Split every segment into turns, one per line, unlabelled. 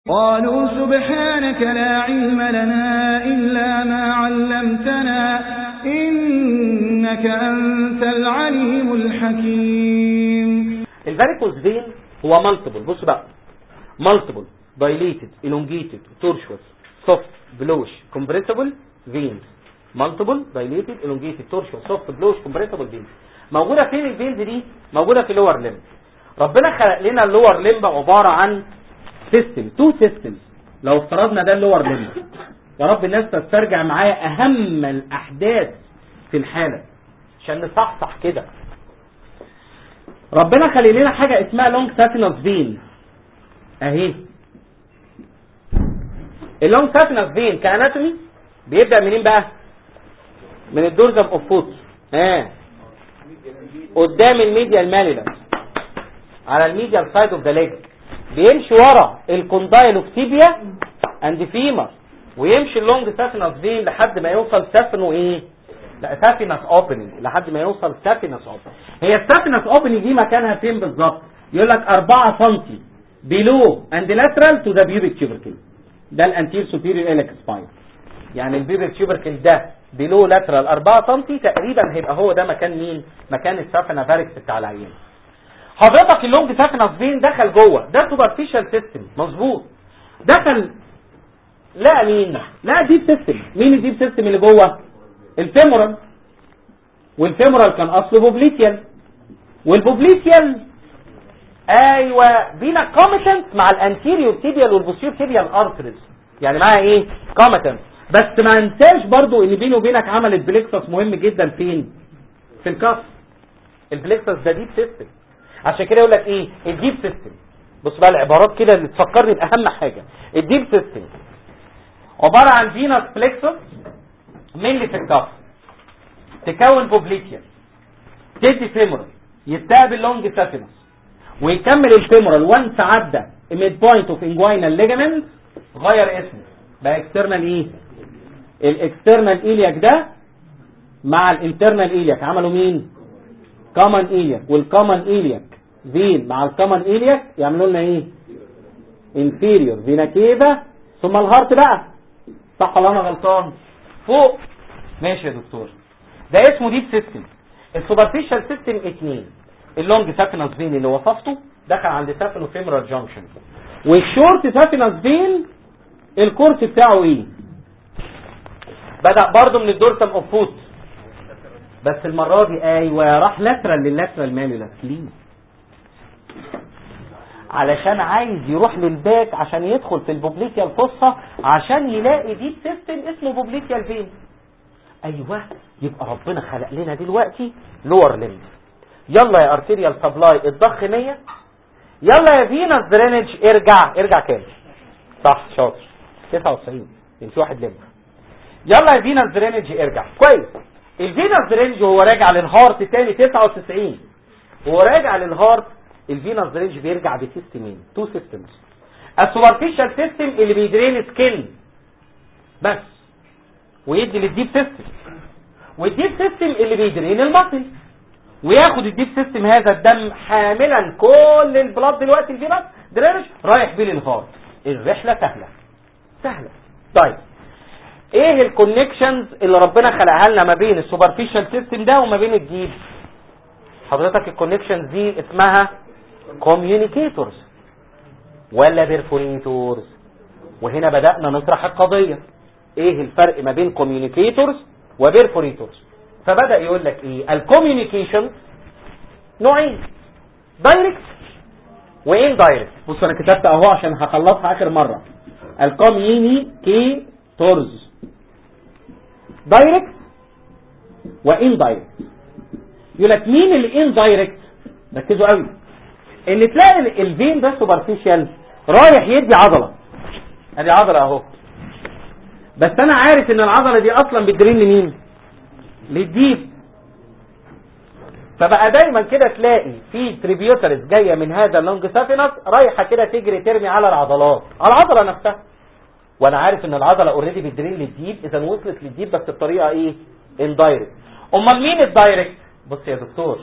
قالوا سبحانك لا علم لنا إلا ما علمتنا إنك أنت العليم الحكيم
الفاريكوز فين هو مالتيبل بص بقى مالتيبل dilated elongated tortuous soft bluish compressible veins multiple dilated elongated tortuous soft bluish compressible veins موجودة فين الفينز دي موجودة في اللور لمب ربنا خلق لنا اللور لمب عبارة عن سيستم تو سيستمز لو افترضنا ده اللور لمب يا رب الناس تسترجع معايا اهم الاحداث في الحالة عشان نصحصح كده ربنا خلق لنا حاجة اسمها لونج ساتينوس فين اهي اللونج ساتينوس فين كاناتومي بيبدأ منين بقى من الدورزم اوف فوت ها قدام الميديال ماليلس على الميديال سايد اوف ذا ليج بيمشي ورا الكوندايل اوف تيبيا اند فيمر ويمشي اللونج سافينس فين لحد ما يوصل سافينو ايه لا سافينس اوبننج لحد ما يوصل سافينس اوبننج هي السافينس اوبننج دي مكانها فين بالظبط يقول لك 4 سم بيلو اند لاترال تو ذا بيوبيك تيوبركل ده الانتير سوبيريور اليك سباين يعني البيوبيك تيوبركل ده بيلو لاترال 4 سم تقريبا هيبقى هو ده مكان مين مكان السافينا فاركس بتاع العيان حضرتك اللونج سافينس فين دخل جوه ده سوبرفيشال سيستم مظبوط دخل لا مين لا ديب سيستم مين الديب سيستم اللي جوه الفيمورال والفيمورال كان اصله بوبليتيال والبوبليتيال ايوه بينا كوميتنت مع الانتيريور تيبيال والبوستيريور تيبيال ارتريز يعني معاها ايه كوميتنت بس ما انساش برضو ان بيني وبينك عملت بليكسس مهم جدا فين في الكف البليكسس ده ديب سيستم عشان كده يقول لك ايه الديب سيستم بص بقى العبارات كده اللي تفكرني باهم حاجه الديب سيستم عباره عن فينوس بليكسس مين في الكف تكون بوبليتيا تدي فيمورال يستقبل لونج سافينس ويكمل الفيمورال وانس عدى الميد بوينت اوف انجوينال ليجامنت غير اسمه بقى اكسترنال ايه الاكسترنال ايلياك ده مع الانترنال ايلياك عملوا مين كومن ايلياك والكومن ايلياك فين مع الكومن ايلياك يعملوا لنا ايه انفيريور فينا كيفا ثم الهارت بقى صح ولا انا غلطان فوق ماشي يا دكتور ده اسمه ديب سيستم السوبرفيشال سيستم اتنين اللونج سافينس فين اللي وصفته دخل عند سافينو فيمرال جانكشن والشورت سافينس فين الكورس بتاعه ايه بدأ برضه من الدورسم اوف فوت بس المرة دي ايوه راح لاترال لللاترال مانيولاس ليه علشان عايز يروح للباك عشان يدخل في البوبليكيا الفصة عشان يلاقي ديب سيستم اسمه بوبليكيا الفين ايوه يبقى ربنا خلق لنا دلوقتي لور لمب يلا يا ارتيريال سبلاي الضخ 100 يلا يا فينس درينج ارجع ارجع كام صح شاطر 99 يمشي واحد لمب يلا يا فينس درينج ارجع كويس الفينس درينج وهو راجع للهارت تاني 99 وهو راجع للهارت الفينس درينج بيرجع بسيستمين تو سيستمز السوبرفيشال سيستم اللي بيدرين سكين بس ويدي للديب سيستم والديب سيستم اللي بيدرين المصل وياخد الديب سيستم هذا الدم حاملا كل البلاد دلوقتي الفينس درينج رايح بيه للهارت الرحله سهله سهله طيب ايه الكونكشنز اللي ربنا خلقها لنا ما بين السوبرفيشال سيستم ده وما بين الديب حضرتك الكونكشنز دي اسمها كوميونيكيتورز ولا بيرفوريتورز وهنا بدأنا نطرح القضية ايه الفرق ما بين كوميونيكيتورز وبيرفوريتورز فبدأ يقول لك ايه الكوميونيكيشن نوعين دايركت وان دايركت بص انا كتبت اهو عشان هخلصها اخر مرة الكوميونيكيتورز دايركت وان دايركت يقول لك مين الان دايركت ركزوا قوي ان تلاقي الفين ده سوبرفيشال رايح يدي عضله ادي عضله اهو بس انا عارف ان العضله دي اصلا بتدرين لمين للديب فبقى دايما كده تلاقي في تريبيوترز جايه من هذا اللونج سافينس رايحه كده تجري ترمي على العضلات على العضله نفسها وانا عارف ان العضله اوريدي بتدرين للديب اذا وصلت للديب بس بطريقه ايه اندايركت امال مين الدايركت بص يا دكتور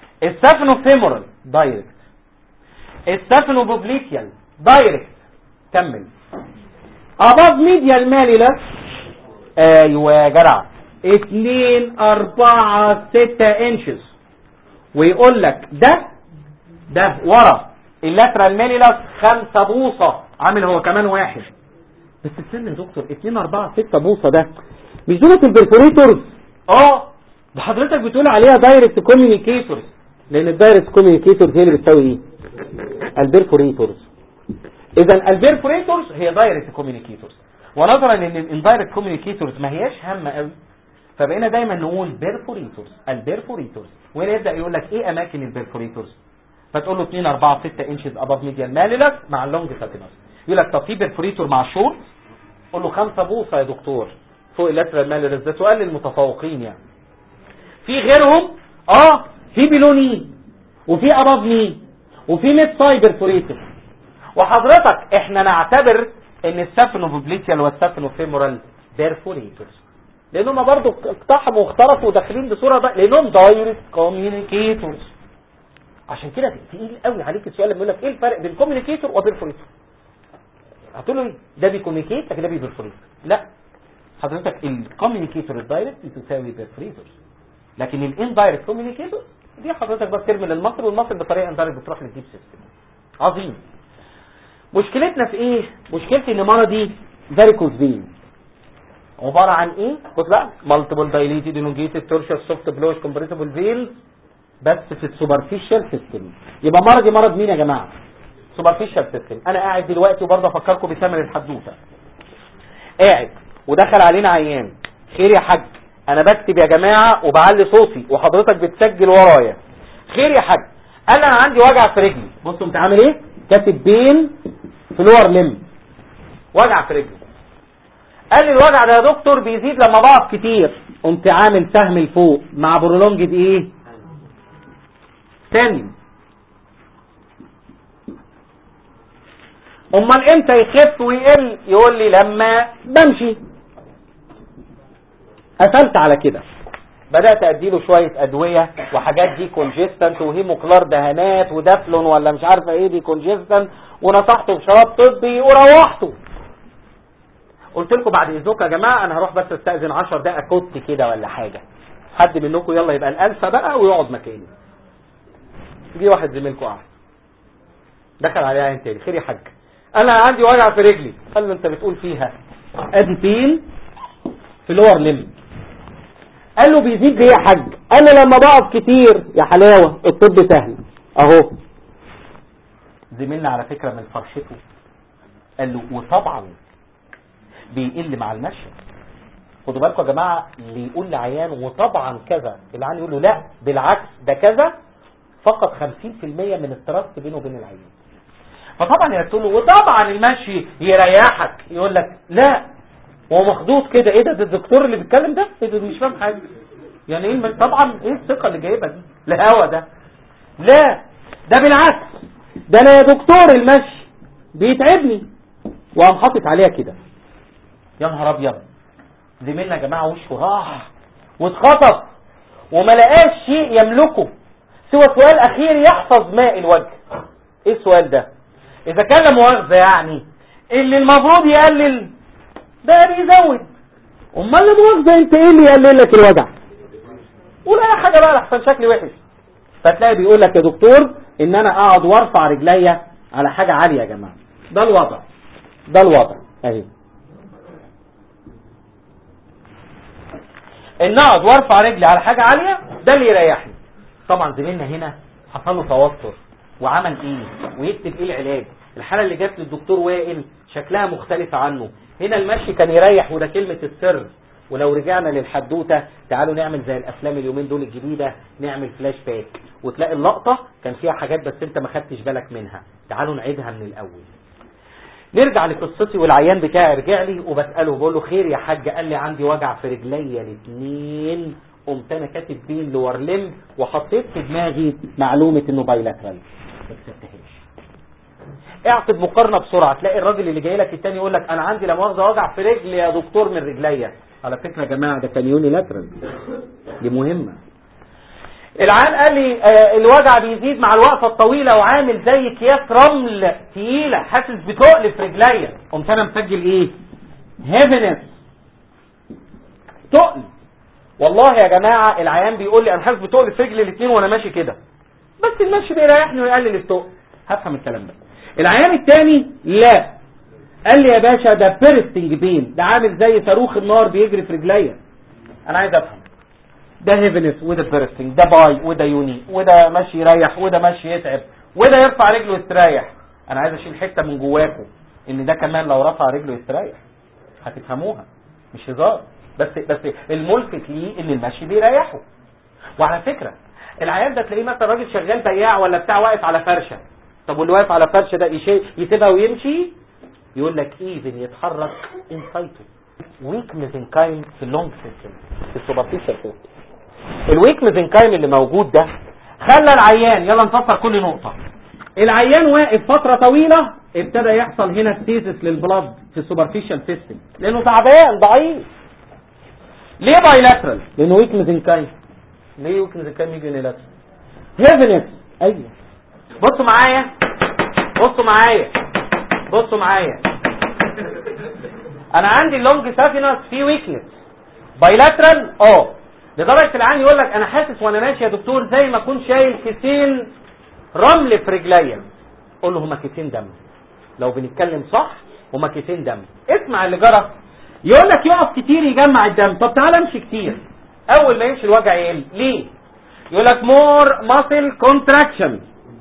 السافنو فيمورال دايركت السافنو بوبليكيال دايركت كمل above medial malleolus ايوه يا جدع 2 4 6 انشز ويقول لك ده ده ورا اللاترال ماليلاس 5 بوصه عامل هو كمان واحد بس استنى يا دكتور 2 4 6 بوصه ده مش دول البرفوريتورز اه ده حضرتك بتقول عليها دايركت كوميونيكيتورز لان الدايركت كوميونيكيتورز هي اللي بتساوي ايه البرفوريتورز اذا البرفوريتورز هي دايركت كوميونيكيتورز ونظرا ان الاندايركت كوميونيكيتورز ما هياش هامه قوي فبقينا دايما نقول بيرفوريتورز البيرفوريتورز وهنا يبدا يقول لك ايه اماكن البيرفوريتورز فتقول له 2 4 6 انشز اباف ميديال ماليلس مع اللونج ساتينوس يقول لك طب في بيرفوريتور مع الشورت قول له 5 بوصه يا دكتور فوق اللاترال ماليلس ده سؤال للمتفوقين يعني في غيرهم اه في بيلوني وفي اباف مي وفي ميد ساي بيرفوريتور وحضرتك احنا نعتبر ان السافنوفوبليتيال والسافنوفيمورال بيرفوريتورز لانهم برضو اقتحموا واخترقوا وداخلين بصوره ده لانهم دايركت كوميونيكيتورز عشان كده تقيل قوي عليك السؤال لما يقول لك ايه الفرق بين كوميونيكيتور وبيرفوريتور هتقول له ايه ده بيكوميونيكيت لكن ده بيبرفوريت لا حضرتك الكوميونيكيتور الدايركت بتساوي بيرفوريتور لكن الاندايركت كوميونيكيتور دي حضرتك بس ترمي للمصل والمصل بطريقه اندايركت بتروح للديب سيستم عظيم مشكلتنا في ايه مشكلتي ان مرضي فاريكوز فين عبارة عن ايه بص بقى مالتيبل دايليتد elongated tortuous soft bluish compressible veins بس في السوبرفيشال سيستم يبقى مرضي مرض مين يا جماعة سوبرفيشال سيستم انا قاعد دلوقتي وبرضه افكركم بثمن الحدوته قاعد ودخل علينا عيان خير يا حاج انا بكتب يا جماعة وبعلي صوتي وحضرتك بتسجل ورايا خير يا حاج انا عندي وجع في رجلي بصوا انت عامل ايه كاتب بين فلور لم وجع في رجلي قال لي الوجع ده يا دكتور بيزيد لما بقف كتير قمت عامل سهم لفوق مع برولونجد ايه تاني امال امتى يخف ويقل يقول لي لما بمشي قفلت على كده بدأت اديله شوية ادوية وحاجات دي كونجستنت وهيموكلار دهانات ودافلون ولا مش عارفة ايه دي كونجستنت ونصحته بشراب طبي وروحته قلت لكم بعد اذنكم يا جماعة انا هروح بس استأذن 10 دقايق كنت كده ولا حاجة حد منكم يلا يبقى الالفة بقى ويقعد مكاني جه واحد زميلكم قاعد دخل عليه عين تاني خير يا حاج انا عندي وجع في رجلي قال له انت بتقول فيها ادي فين في لور لم قال له بيزيد ليه يا حاج انا لما بقف كتير يا حلاوة الطب سهل اهو زميلنا على فكرة من فرشته قال له وطبعا بيقل مع المشي خدوا بالكم يا جماعة اللي يقول لعيان وطبعا كذا العيان يقول له لا بالعكس ده كذا فقط 50% من التراست بينه وبين العيان فطبعا يقول له وطبعا المشي يريحك يقول لك لا هو مخضوض كده ايه ده ده الدكتور اللي بيتكلم ده ايه ده مش فاهم حاجه يعني ايه طبعا ايه الثقه اللي جايبها دي الهوا ده لا ده بالعكس ده انا يا دكتور المشي بيتعبني وقام حاطط عليها كده يا نهار ابيض زميلنا يا جماعه وشه راح واتخطف وما لقاش شيء يملكه سوى سؤال اخير يحفظ ماء الوجه ايه السؤال ده اذا كان لا مؤاخذه يعني اللي المفروض يقلل ده بيزود امال لا مؤاخذه انت ايه اللي يقلل لك الوجع قول اي حاجه بقى لحسن شكلي وحش فتلاقي بيقول لك يا دكتور ان انا اقعد وارفع رجليا على حاجه عاليه يا جماعه ده الوضع ده الوضع اهي ان اقعد وارفع رجلي على حاجه عاليه ده اللي يريحني طبعا زميلنا هنا حصل له توتر وعمل ايه ويكتب ايه العلاج الحاله اللي جت للدكتور وائل شكلها مختلفه عنه هنا المشي كان يريح وده كلمه السر ولو رجعنا للحدوته تعالوا نعمل زي الافلام اليومين دول الجديده نعمل فلاش باك وتلاقي اللقطه كان فيها حاجات بس انت ما خدتش بالك منها تعالوا نعيدها من الاول نرجع لقصتي والعيان بتاعي رجع لي وبساله بقول له خير يا حاج قال لي عندي وجع في رجليا الاثنين قمت انا كاتب بين لور لم وحطيت في دماغي معلومه انه بايلاترال ما كتبتهاش اعقد مقارنه بسرعه تلاقي الراجل اللي جاي لك التاني يقول لك انا عندي لا مؤاخذه وجع في رجلي يا دكتور من رجليا على فكره يا جماعه ده كان يوني لاترال دي مهمه العيان قال لي آه الوجع بيزيد مع الوقفه الطويله وعامل زي اكياس رمل تقيله حاسس بتقل في رجليا قمت انا مسجل ايه هيفنس تقل والله يا جماعه العيان بيقول لي انا حاسس بتقل في رجلي الاثنين وانا ماشي كده بس المشي بيريحني ويقلل التقل هفهم الكلام ده العيان الثاني لا قال لي يا باشا ده بيرستنج بين ده عامل زي صاروخ النار بيجري في رجليا انا عايز افهم ده هيفنس وده بيرستنج ده باي وده يوني وده ماشي يريح وده ماشي يتعب وده يرفع رجله يستريح انا عايز اشيل حته من جواكم ان ده كمان لو رفع رجله يستريح هتفهموها مش هزار بس بس الملفت ليه ان المشي بيريحه وعلى فكره العيان ده تلاقيه مثلا راجل شغال بياع ولا بتاع واقف على فرشه طب واللي واقف على فرشه ده يشي يسيبها ويمشي يقول لك ايفن يتحرك انسايتو ويك ميزنكايم في اللونج سيستم في السوبرفيشال سيستم الويك ميزنكايم اللي موجود ده خلى العيان يلا نفسر كل نقطه العيان واقف فتره طويله ابتدى يحصل هنا ستيزس للبلد في السوبرفيشال سيستم لانه تعبان ضعيف ليه بايلاترال لانه ويك ميزنكايم ليه ويك ميزنكايم يجي يونيلاترال هيفنس ايوه بصوا معايا بصوا معايا بصوا معايا انا عندي اللونج سافينس في ويكنس بايلاترال اه لدرجه العين يقول لك انا حاسس وانا ماشي يا دكتور زي ما اكون شايل كيسين رمل في رجليا قول له هما كيسين دم لو بنتكلم صح هما كيسين دم اسمع اللي جرى يقول لك يقف كتير يجمع الدم طب تعالى امشي كتير اول ما يمشي الوجع يقل ليه يقول لك مور ماسل كونتراكشن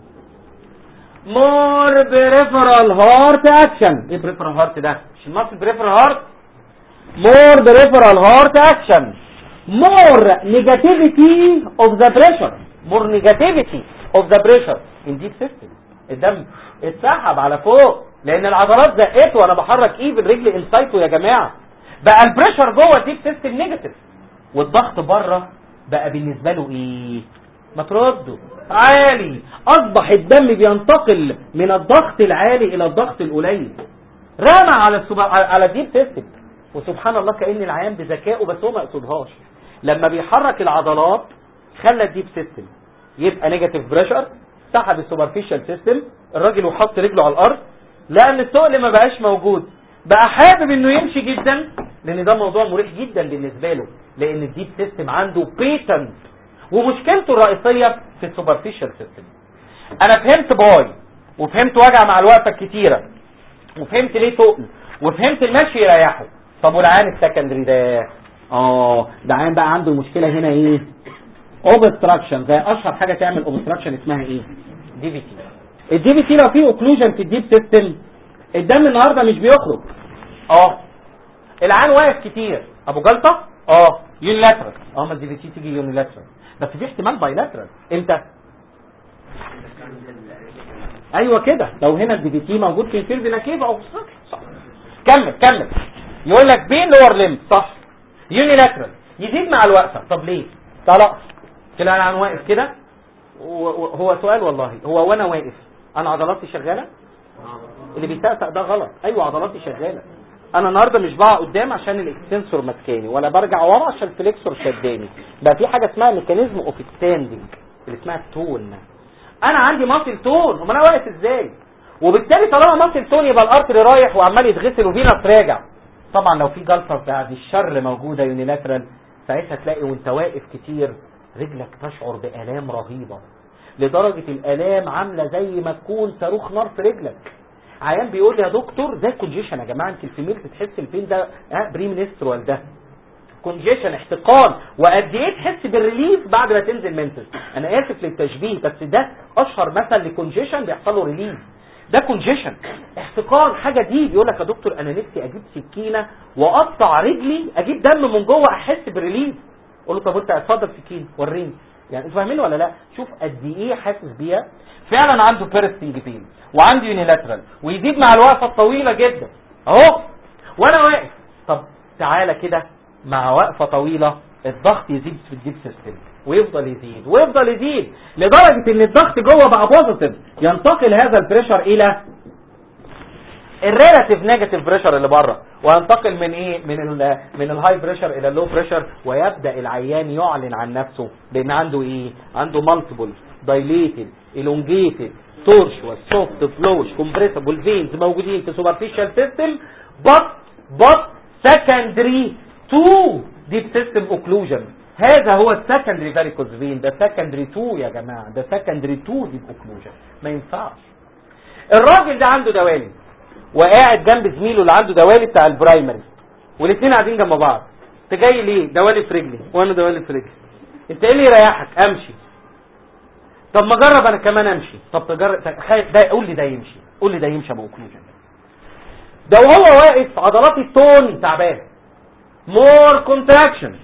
مور بريفرال هارت اكشن ايه بريفرال هارت ده مش الماسل بريفرال هارت مور بريفرال هارت اكشن مور نيجاتيفيتي اوف ذا بريشر مور نيجاتيفيتي اوف ذا بريشر ان ديب سيستم الدم اتسحب على فوق لان العضلات زقته وانا بحرك ايه بالرجل انسايتو يا جماعه بقى البريشر جوه الديب سيستم نيجاتيف والضغط بره بقى بالنسبه له ايه ما ترده عالي اصبح الدم بينتقل من الضغط العالي الى الضغط القليل رمى على السب... على الديب سيستم وسبحان الله كان العيان بذكائه بس هو ما يقصدهاش لما بيحرك العضلات خلى الديب سيستم يبقى نيجاتيف بريشر سحب السوبرفيشال سيستم الراجل وحط رجله على الارض لان التقل ما بقاش موجود بقى حابب انه يمشي جدا لان ده موضوع مريح جدا بالنسبه له لان الديب سيستم عنده بيتنت ومشكلته الرئيسيه في السوبرفيشال سيستم انا فهمت باي وفهمت وجع مع الوقفه الكتيره وفهمت ليه تقل وفهمت المشي يريحه طب والعيان السكندري ده اه ده عيان بقى عنده مشكله هنا ايه اوبستراكشن زي اشهر حاجه تعمل اوبستراكشن اسمها ايه دي في تي الدي في تي لو في اوكلوجن في الديب سيستم الدم النهارده مش بيخرج اه العيان واقف كتير ابو جلطه اه يونيلاترال اه ما الدي في تي تيجي يونيلاترال بس في احتمال بايلاترال امتى ايوه كده لو هنا الدي في تي موجود في الفير فينا كيف او صح كمل كمل يقول لك بين لور ليم صح يونيلاترال يزيد مع الوقفه طب ليه طلق كده انا واقف كده هو سؤال والله هو وانا واقف انا عضلاتي شغاله اللي بيتأتأ ده غلط ايوه عضلاتي شغاله انا النهارده مش بقى قدام عشان الاكستنسور ماسكاني ولا برجع ورا عشان الفليكسور شداني بقى في حاجه اسمها ميكانيزم اوف ستاندنج اللي اسمها التون انا عندي ماسل تون امال انا واقف ازاي وبالتالي طالما ماسل تون يبقى الارتري رايح وعمال يتغسل وفينس راجع طبعا لو في جلطه بعد الشر موجوده يونيلاترال ساعتها تلاقي وانت واقف كتير رجلك تشعر بالام رهيبه لدرجه الالام عامله زي ما تكون صاروخ نار في رجلك عيان بيقول لي يا دكتور ده كونجيشن يا جماعه انت الفيميل بتحس البين ده ها بريمنسترال ده كونجيشن احتقان وقد ايه تحس بالريليف بعد ما تنزل منتل انا اسف للتشبيه بس ده اشهر مثل لكونجيشن بيحصل له ريليف ده كونجيشن احتقان حاجه دي بيقول لك يا دكتور انا نفسي اجيب سكينه واقطع رجلي اجيب دم من جوه احس بريليف قول له طب انت اتفضل سكين وريني يعني انتوا فاهمين ولا لا شوف قد ايه حاسس بيها فعلا عنده بيرستنج بين وعنده يونيلاترال ويزيد مع الوقفه الطويله جدا اهو وانا واقف طب تعالى كده مع وقفه طويله الضغط يزيد في الديب سيستم ويفضل يزيد ويفضل يزيد لدرجه ان الضغط جوه بقى بوزيتيف ينتقل هذا البريشر الى الريلاتيف نيجاتيف بريشر اللي بره وينتقل من ايه من ال من الهاي بريشر الى اللو بريشر ويبدا العيان يعلن عن نفسه بان عنده ايه عنده مالتيبل دايليتد elongated tortuous soft flowage compressible veins موجودين في superficial system but but secondary to deep system occlusion هذا هو السكندري فاريكوز فين ده سكندري 2 يا جماعه ده سكندري 2 ديب اوكلوجن ما ينفعش الراجل ده عنده دوالي وقاعد جنب زميله اللي عنده دوالي بتاع البرايمري والاثنين قاعدين جنب بعض انت جاي ليه دوالي في رجلي وانا دوالي في رجلي انت ايه اللي يريحك امشي طب ما جرب انا كمان امشي طب تجرب ده قول لي ده يمشي قول لي ده يمشي ابو اوكلوجن ده وهو واقف عضلات التون تعبان مور كونتراكشن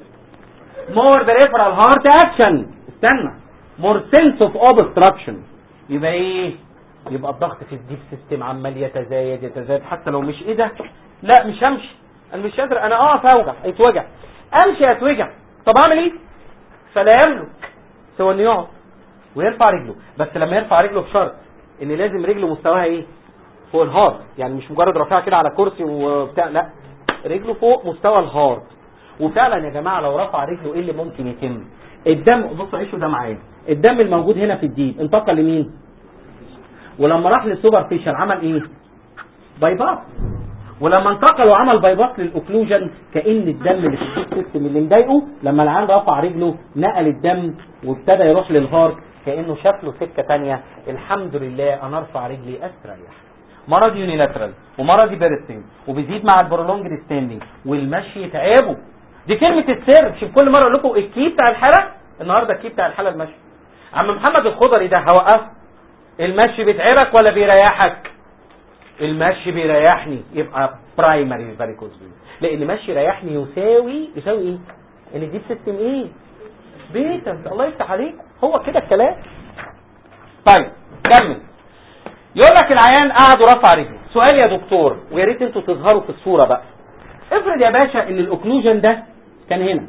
مور بريفرال هارت اكشن استنى مور سنس اوف اوبستراكشن يبقى ايه يبقى الضغط في الديب سيستم عمال يتزايد يتزايد حتى لو مش ايه ده لا مش همشي انا مش قادر انا اقف اوجع اتوجع امشي اتوجع طب اعمل ايه فلا يملك سوى انه يقعد ويرفع رجله بس لما يرفع رجله بشرط ان لازم رجله مستواها ايه فوق الهارد يعني مش مجرد رافعها كده على كرسي وبتاع لا رجله فوق مستوى الهارد وفعلا يا جماعه لو رفع رجله ايه اللي ممكن يتم الدم بص عيشوا ده معايا الدم الموجود هنا في الديب انتقل لمين ولما راح للسوبر فيشل عمل ايه باي باس ولما انتقل وعمل باي باس للاوكلوجن كان الدم اللي في الديب سيستم اللي مضايقه لما العيان رفع رجله نقل الدم وابتدى يروح للهارت كانه شاف له سكه ثانيه الحمد لله انا ارفع رجلي استريح مرض يونيلاترال ومرض بيرستنج وبيزيد مع البرولونج ستاندنج والمشي يتعبه دي كلمة السر شوف كل مرة اقول لكم الكي بتاع الحالة النهاردة الكي بتاع الحالة المشي عم محمد الخضري ده هوقف المشي بيتعبك ولا بيريحك المشي بيريحني يبقى برايمري فاريكوز لان المشي يريحني يساوي يساوي ايه ان الديب سيستم ايه بيتا الله يفتح عليك هو كده الكلام طيب كمل يقول لك العيان قعد ورفع رجله سؤال يا دكتور ويا ريت انتوا تظهروا في الصوره بقى افرض يا باشا ان الاوكلوجن ده كان هنا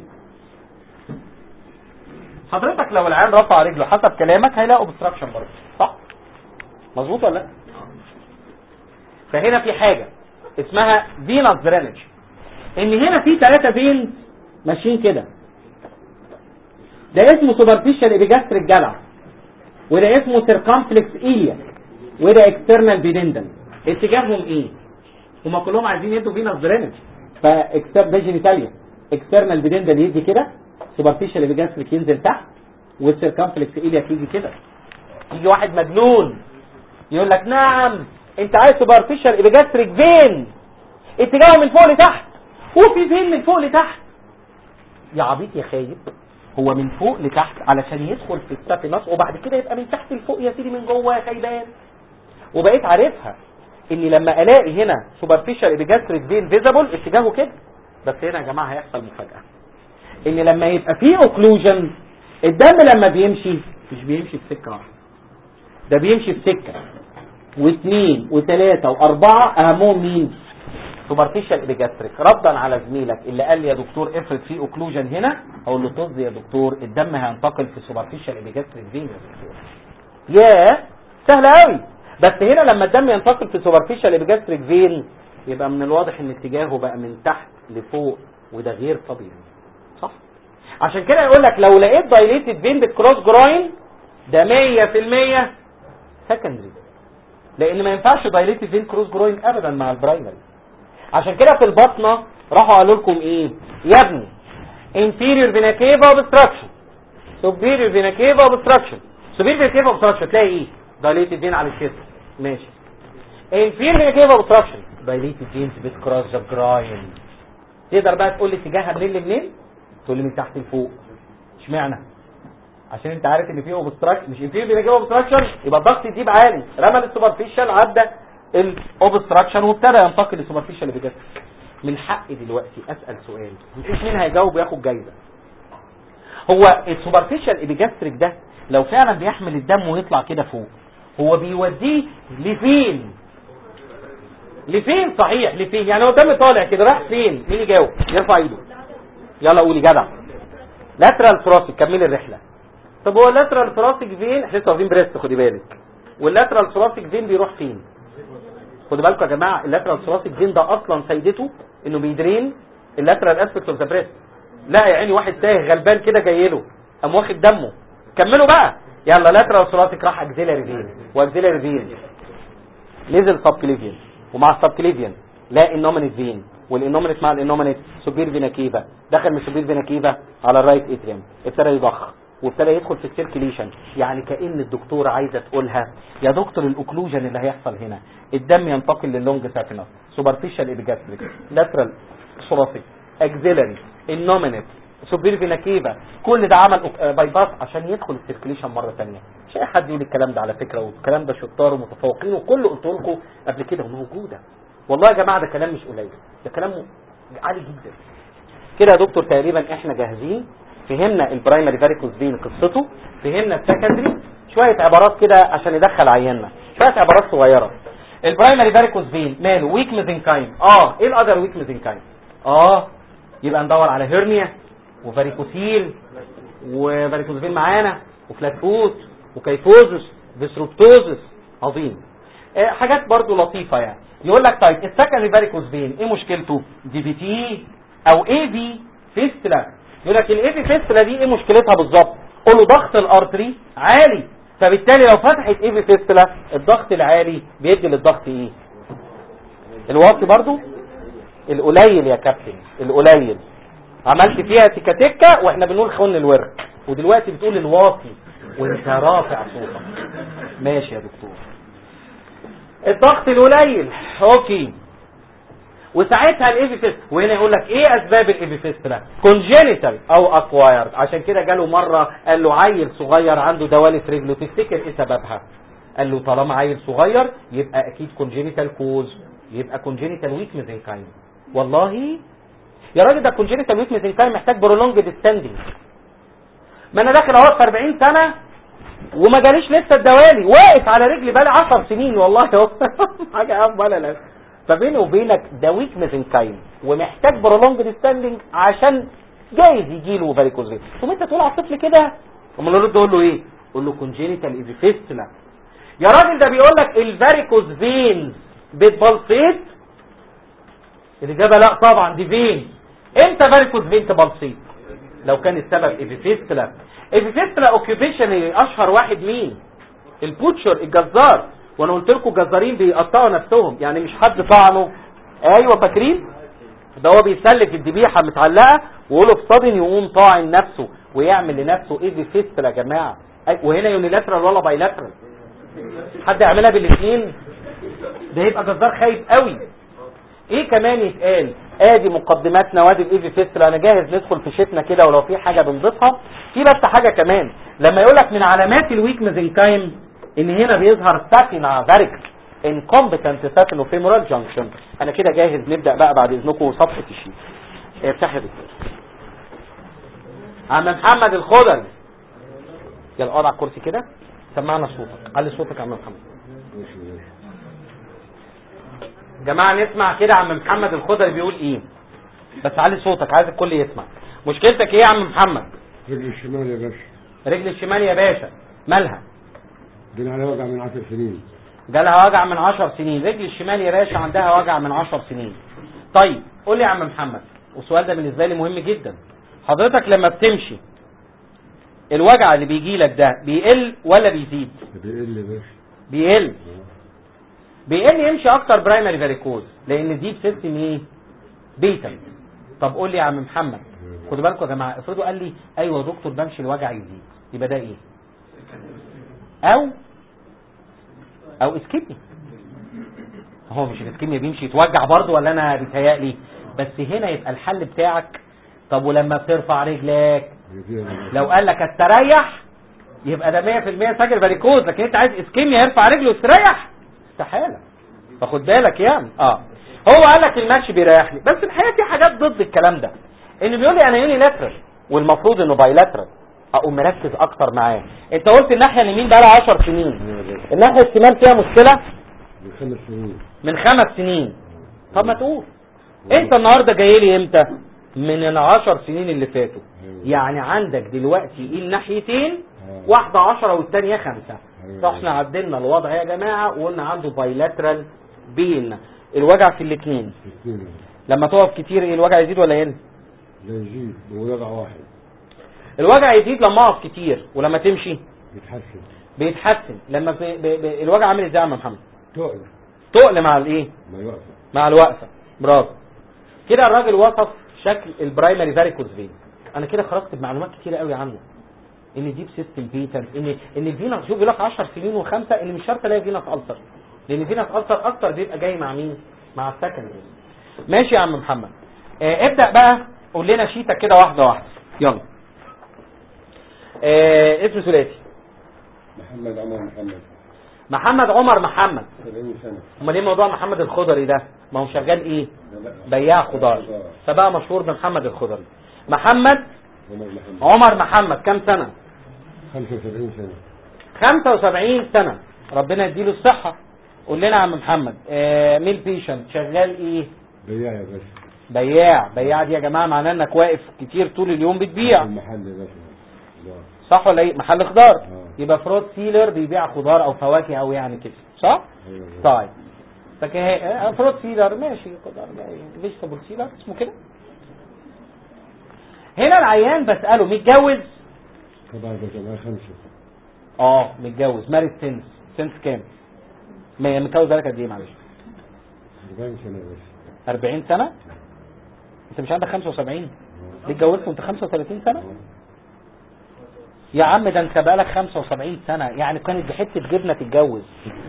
حضرتك لو العيان رفع رجله حسب كلامك هيلاقي اوبستراكشن برضه صح مظبوط ولا لا فهنا في حاجه اسمها فينوس درينج ان هنا في ثلاثه فين ماشيين كده ده اسمه سوبرفيشال ايبيجاستريك جلع وده اسمه سيركمفلكس ايليا وده اكسترنال بيدندل اتجاههم ايه هما كلهم عايزين يدوا فينوس درينج فاكستر ده جينيتاليا اكسترنال بيدندل يجي كده سوبرفيشال ايبيجاستريك ينزل تحت والسيركمفلكس ايليا تيجي كده يجي واحد مجنون يقول لك نعم انت عايز سوبرفيشال ايبيجاستريك فين اتجاهه من فوق لتحت وفي فين من فوق لتحت يا عبيط يا خايب هو من فوق لتحت علشان يدخل في السافينس وبعد كده يبقى من تحت لفوق يا سيدي من جوه يا خيبان وبقيت عارفها اني لما الاقي هنا سوبرفيشال ايبيجاستريك فين فيزابل اتجاهه كده بس هنا يا جماعه هيحصل مفاجاه ان لما يبقى في اوكلوجن الدم لما بيمشي مش بيمشي في سكه واحده ده بيمشي في سكه واثنين وثلاثه واربعه اهمهم مين سوبرفيشال ايبيجاستريك ردا على زميلك اللي قال لي يا دكتور افرض في اوكلوجن هنا هقول له طز يا دكتور الدم هينتقل في سوبرفيشال ايبيجاستريك فين يا دكتور ياه سهله قوي بس هنا لما الدم ينتقل في سوبرفيشال ايبيجاستريك فين يبقى من الواضح ان اتجاهه بقى من تحت لفوق وده غير طبيعي صح عشان كده يقول لك لو لقيت دايليتد فين بالكروس جراين ده 100% سكندري لان ما ينفعش دايليتد فين كروس جروين ابدا مع البرايمري عشان كده في البطنه راحوا قالوا لكم ايه يا ابني inferior vena cava obstruction superior vena cava obstruction superior vena cava obstruction تلاقي ايه dilated vein على الكتف ماشي inferior vena cava obstruction dilated veins بتكراس ذا جراين تقدر بقى تقول لي اتجاهها منين لمنين تقول لي من تحت لفوق اشمعنى عشان انت عارف ان في اوبستراكشن مش inferior vena cava obstruction يبقى الضغط يجيب عالي رمى السوبرفيشال عدى الاوبستراكشن وابتدى ينتقل للسوبرفيشال بجد من حقي دلوقتي اسال سؤال نشوف مين هيجاوب وياخد جايزه هو السوبرفيشال ايبيجاستريك ده لو فعلا بيحمل الدم ويطلع كده فوق هو بيوديه لفين لفين صحيح لفين يعني هو دم طالع كده راح فين مين يجاوب يرفع ايده يلا قولي جدع لاترال ثراسك كملي الرحله طب هو اللاترال ثراسك فين احنا لسه واخدين بريست خدي بالك واللاترال ثراسك فين بيروح فين خدوا بالكم يا جماعه اللاترال ثوراسيك فين ده اصلا فايدته انه بيدرين اللاترال اسبكت اوف ذا بريست لا يا عيني واحد تايه غلبان كده جاي له قام واخد دمه كملوا بقى يلا لاترال ثوراسيك راح اكزيلاري فين واكزيلاري فين نزل سب كليفيان ومع السب كليفيان لا النومينيت فين والانومينيت مع الانومينيت سوبير فينا كيفا دخل من سوبير فينا كيفا على الرايت اتريم ابتدى يضخ وابتدى يدخل في السيركيليشن يعني كان الدكتوره عايزه تقولها يا دكتور الاوكلوجن اللي هيحصل هنا الدم ينتقل لللونج سافينس سوبرفيشال ايبيجاستريك لاترال ثوراسيك اكزيلاري النومينيت سوبير فينا كيفا كل ده عمل باي باس عشان يدخل السيركيليشن مره ثانيه مش اي حد يقول الكلام ده على فكره والكلام ده شطار ومتفوقين وكله قلت لكم قبل كده وموجوده والله يا جماعه ده كلام مش قليل ده كلام عالي جدا كده يا دكتور تقريبا احنا جاهزين فهمنا البرايمري فاريكوز فين قصته فهمنا السكندري شويه عبارات كده عشان يدخل عيننا شويه عبارات صغيره البرايمري فاريكوز فين ماله ويك ميزنكايم اه ايه الاذر ويك ميزنكايم اه يبقى ندور على هيرنيا وفاريكوسيل وفاريكوز فين معانا وفلات فوت وكيفوزس فيسروبتوزس عظيم آه حاجات برضو لطيفه يعني يقول لك طيب السكندري فاريكوز فين ايه مشكلته دي في تي او اي في فيستلا يقول لك الاي في فيستلا دي ايه مشكلتها بالظبط قول له ضغط الارتري عالي فبالتالي لو فتحت اي في فيستلا الضغط العالي بيدي للضغط ايه الواطي برضو القليل يا كابتن القليل عملت فيها تكه تكه واحنا بنقول خن الورك ودلوقتي بتقول الواطي وانت رافع صوتك ماشي يا دكتور الضغط القليل اوكي وساعتها الايفيفيست وهنا يقول لك ايه اسباب الايفيفيست ده كونجينيتال او اكوايرد عشان كده جاله مره قال له عيل صغير عنده دوالف رجله تفتكر ايه سببها قال له طالما عيل صغير يبقى اكيد كونجينيتال كوز يبقى كونجينيتال ويك ميزنكايم والله يا راجل ده كونجينيتال ويك ميزنكايم محتاج برولونج ديستاندنج ما انا داخل اهو في 40 سنه وما جاليش لسه الدوالي واقف على رجلي بقالي 10 سنين والله اهو حاجه اب ولا لا فبيني وبينك ده ويك ميزنكايم ومحتاج برولونج ستاندنج عشان جايز يجي له فاريكوز فين ثم انت تقول على الطفل كده امال نرد اقول له ايه قول له كونجينيتال ايفيفيستلا يا راجل ده بيقول لك الفاريكوز فينز بتبلسيت الاجابه لا طبعا دي فين امتى فاريكوز فين تبلسيت لو كان السبب ايفيفيستلا ايفيفيستلا اوكيوبيشن اشهر واحد مين البوتشر الجزار وانا قلت لكم الجزارين بيقطعوا نفسهم يعني مش حد طعنه ايوه فاكرين ده هو بيسلك الذبيحه متعلقه ويقوله في صدن يقوم طاعن نفسه ويعمل لنفسه ايه فيستل يا جماعه أي وهنا يونيلاترال ولا بايلاترال حد يعملها بالاثنين ده يبقى جزار خايف قوي ايه كمان يتقال ادي مقدمات نوادي الايفي فيستل انا جاهز ندخل في شتنا كده ولو في حاجه بنضيفها في بس حاجه كمان لما يقول لك من علامات الويك ميزنكايم ان هنا بيظهر ساكنا فاريكس incompetent saphenofemoral junction انا كده جاهز نبدا بقى بعد اذنكم صفحه الشيت افتح يا دكتور عم محمد الخضر يلا اقعد على الكرسي كده سمعنا صوتك علي صوتك يا عم محمد جماعه نسمع كده عم محمد الخضر بيقول ايه بس علي صوتك عايز الكل يسمع مشكلتك ايه يا عم محمد
رجل الشمال يا باشا
رجل الشمال يا باشا مالها
جينا على وجع من 10 سنين
جالها وجع من 10 سنين رجل الشمال يا باشا عندها وجع من 10 سنين طيب قول لي يا عم محمد والسؤال ده بالنسبه لي مهم جدا حضرتك لما بتمشي الوجع اللي بيجي لك ده بيقل ولا بيزيد
ده بيقل يا باشا
بيقل بيقل يمشي اكتر برايمري فاريكوز لان دي بسيستم ايه بيتا طب قول لي يا عم محمد خدوا بالكم يا جماعه افرضوا قال لي ايوه يا دكتور بمشي الوجع يزيد يبقى ده ايه او او اسكيميا هو مش الاسكيميا بيمشي يتوجع برضه ولا انا بيتهيألي بس هنا يبقى الحل بتاعك طب ولما بترفع رجلك
هي فيها يا باشا.
لو قال لك استريح يبقى ده 100% سجل فاريكوز لكن انت عايز اسكيميا يرفع رجله ويستريح استحاله فخد بالك يعني اه هو قال لك الماتش بيريحني بس الحقيقه في حاجات ضد الكلام ده ان بيقول لي انا يوني لاترال والمفروض انه بايلاترال اقوم مركز اكتر معاه انت قلت الناحيه اليمين بقى لها 10 سنين الناحيه الشمال فيها مشكله
من خمس سنين
من خمس سنين طب ما تقول انت النهارده جاي لي امتى من العشر سنين اللي فاتوا يعني عندك دلوقتي ايه الناحيتين واحدة عشرة والتانية خمسة
أيوة.
فاحنا عدلنا الوضع يا جماعة وقلنا عنده بايلاترال بين الوجع في الاثنين
الاثنين
لما تقف كتير ايه الوجع يزيد ولا يقل
لا يزيد ووجع واحد
الوجع يزيد لما اقف كتير ولما تمشي
يتحسن
بيتحسن لما ب... ب... ب... الوجع عامل ازاي يا عم محمد
تقل
تقل مع الايه
ما يوقف
مع الوقفه برافو كده الراجل وصف شكل البرايمري فاريكوز فين انا كده خرجت بمعلومات كتيره قوي عنه ان ديب سيستم بيتر ان ان الفينس شوف بيقول لك 10 سنين وخمسه ان مش شرط الاقي فينس السر لان فينس السر اكتر بيبقى جاي مع مين مع السكندري ماشي يا عم محمد آه ابدا بقى قول لنا شيتك كده واحده واحده يلا آه اسم ثلاثي
محمد عمر محمد
محمد عمر محمد
70 سنة
امال ايه موضوع محمد الخضري ده ما هو شغال ايه
لا،
بياع خضار فبقى مشهور بمحمد الخضري محمد
عمر محمد
عمر محمد كام سنة
75 سنة
75 سنة ربنا يديله الصحة قول لنا يا عم محمد آه ميل بيشنت شغال ايه
بياع يا باشا
بياع بياع دي يا جماعة معناه انك واقف كتير طول اليوم بتبيع
المحل يا باشا خضار.
صح ولا ايه محل خضار
آه.
يبقى فروت سيلر بيبيع خضار او فواكه او يعني كده صح
أيوة.
طيب فكه فروت سيلر ماشي خضار فيجيتابل سيلر اسمه كده هنا العيان بسأله متجوز
طبعا يا باشا معايا خمسة
اه متجوز ماريد سنس سنس كام ما- متجوز بقالك قد ايه معلش
40 سنة يا باشا
40 سنة انت مش عندك 75 ليه اتجوزت وانت 35 سنة يا عم ده انت بقالك 75 سنة يعني كانت بحتة جبنة تتجوز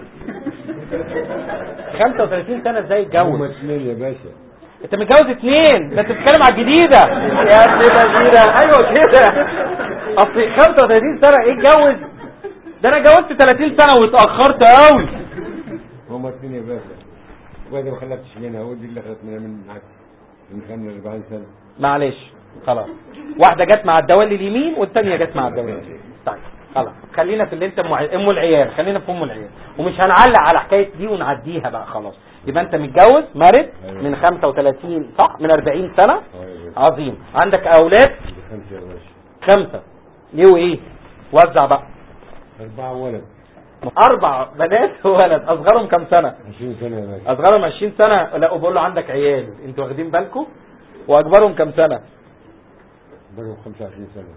35 سنة ازاي
هم
اتجوز
اثنين يا باشا
انت متجوز اتنين ده انت بتتكلم على الجديدة يا ابن الذين ايوه كده اصل 35 سنة ايه اتجوز ده انا اتجوزت 30 سنة واتأخرت قوي
هم اثنين يا باشا وبعد ما خلفتش منها ودي اللي خلت منها من من خمسة 40 سنة
معلش خلاص واحدة جت مع الدوال اليمين والتانية جت مع الدوال اليمين طيب خلاص خلينا في اللي انت ام ام العيال خلينا في ام العيال ومش هنعلق على حكاية دي ونعديها بقى خلاص يبقى انت متجوز مارد
أيوة.
من 35 صح من 40 سنة
اه يا باشا
عظيم عندك اولاد
عندي خمسة يا باشا
خمسة ليه وايه وزع بقى
أربعة ولد
اربع بنات وولد اصغرهم كام سنة
20 سنة يا باشا
اصغرهم 20 سنة لا وبقول له عندك عيال انتوا واخدين بالكم واكبرهم كام سنة
بقوا 25 سنة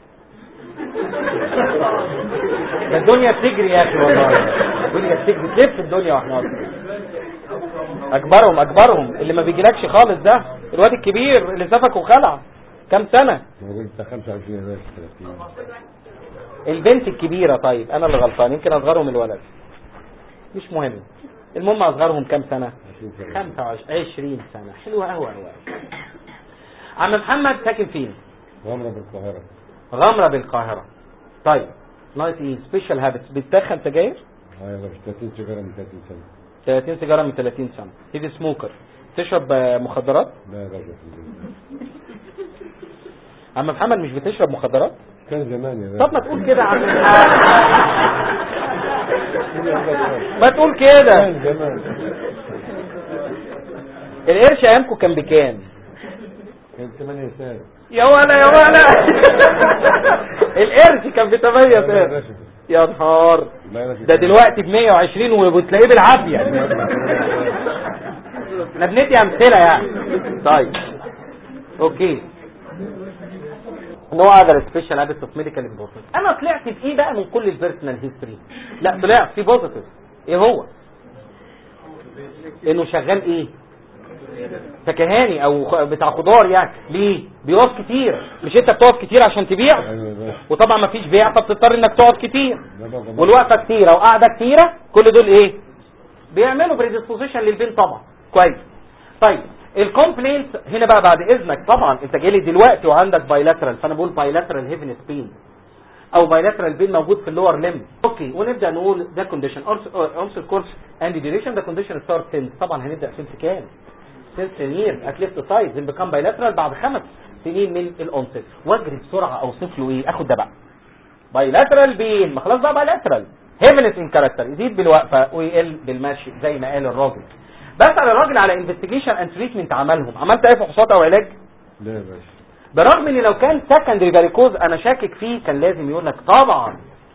ده الدنيا بتجري يا اخي والله الدنيا بتجري تلف الدنيا واحنا واقفين. اكبرهم اكبرهم اللي ما بيجيلكش خالص ده الواد الكبير اللي سفك وخلع كام سنة
ما قلت 25 يا باشا 30
البنت الكبيرة طيب انا اللي غلطان يمكن اصغرهم الولد مش مهم المهم اصغرهم كام سنة
20 سنة
25 20 سنة حلوة قوي قوي عم محمد ساكن فين
غمرة بالقاهرة
غمرة بالقاهرة طيب ناقص ايه سبيشال هابتس بتدخن سجاير
اه يا باشا 30 سيجارة من 30 سنة
30 سيجاره من 30 سنه هيفي سموكر تشرب آه، مخدرات
لا يا باشا في البيت.
عم محمد مش بتشرب مخدرات
كان زمان يا باشا
طب ما تقول كده يا عم ما تقول كده
كان زمان
القرش ايامكم كان بكام
كان 8 سنة
يا ولا يا ولا القرش كان ب 8
لا يا
سنة
باشا
يا نهار
لا يا باشا
ده دلوقتي ب 120 وبتلاقيه بالعافيه احنا بندي امثله يعني طيب اوكي نو اذر سبيشال هابتس اوف ميديكال امبورتنس انا طلعت بايه بقى من كل البيرسونال هيستوري لا طلعت في بوزيتيف ايه هو انه شغال ايه فكهاني او خ- بتاع خضار يعني ليه بيقف كتير مش انت بتقف كتير عشان تبيع
ايوه يا باشا
وطبعا مفيش بيع فبتضطر انك تقف كتير
لا بابا
والوقفه كتيره وقعده كتيره كل دول ايه بيعملوا بريدisposition للبين طبعا كويس طيب الكومبلينت هنا بقى بعد اذنك طبعا انت جاي لي دلوقتي وعندك بايلاترال فانا بقول بايلاترال هيفنس بين او بايلاترال بين موجود في اللور ليم اوكي ونبدا نقول ده كونديشن اونس كورس اند ديوريشن ده كونديشن ستارت سنس طبعا هنبدا سنس كام سنس سنين ات ليفت سايد بيكام بايلاترال بعد خمس سنين من الاونست واجري بسرعه اوصف له ايه اخد ده بقى بايلاترال بين ما خلاص بقى بايلاترال هيفنس ان كاركتر يزيد بالوقفه ويقل بالمشي زي ما قال الراجل بسال الراجل على انفستيجيشن اند تريتمنت عملهم عملت اي فحوصات او علاج
لا يا باشا
برغم ان لو كان سكندري فاريكوز انا شاكك فيه كان لازم يقول لك طبعا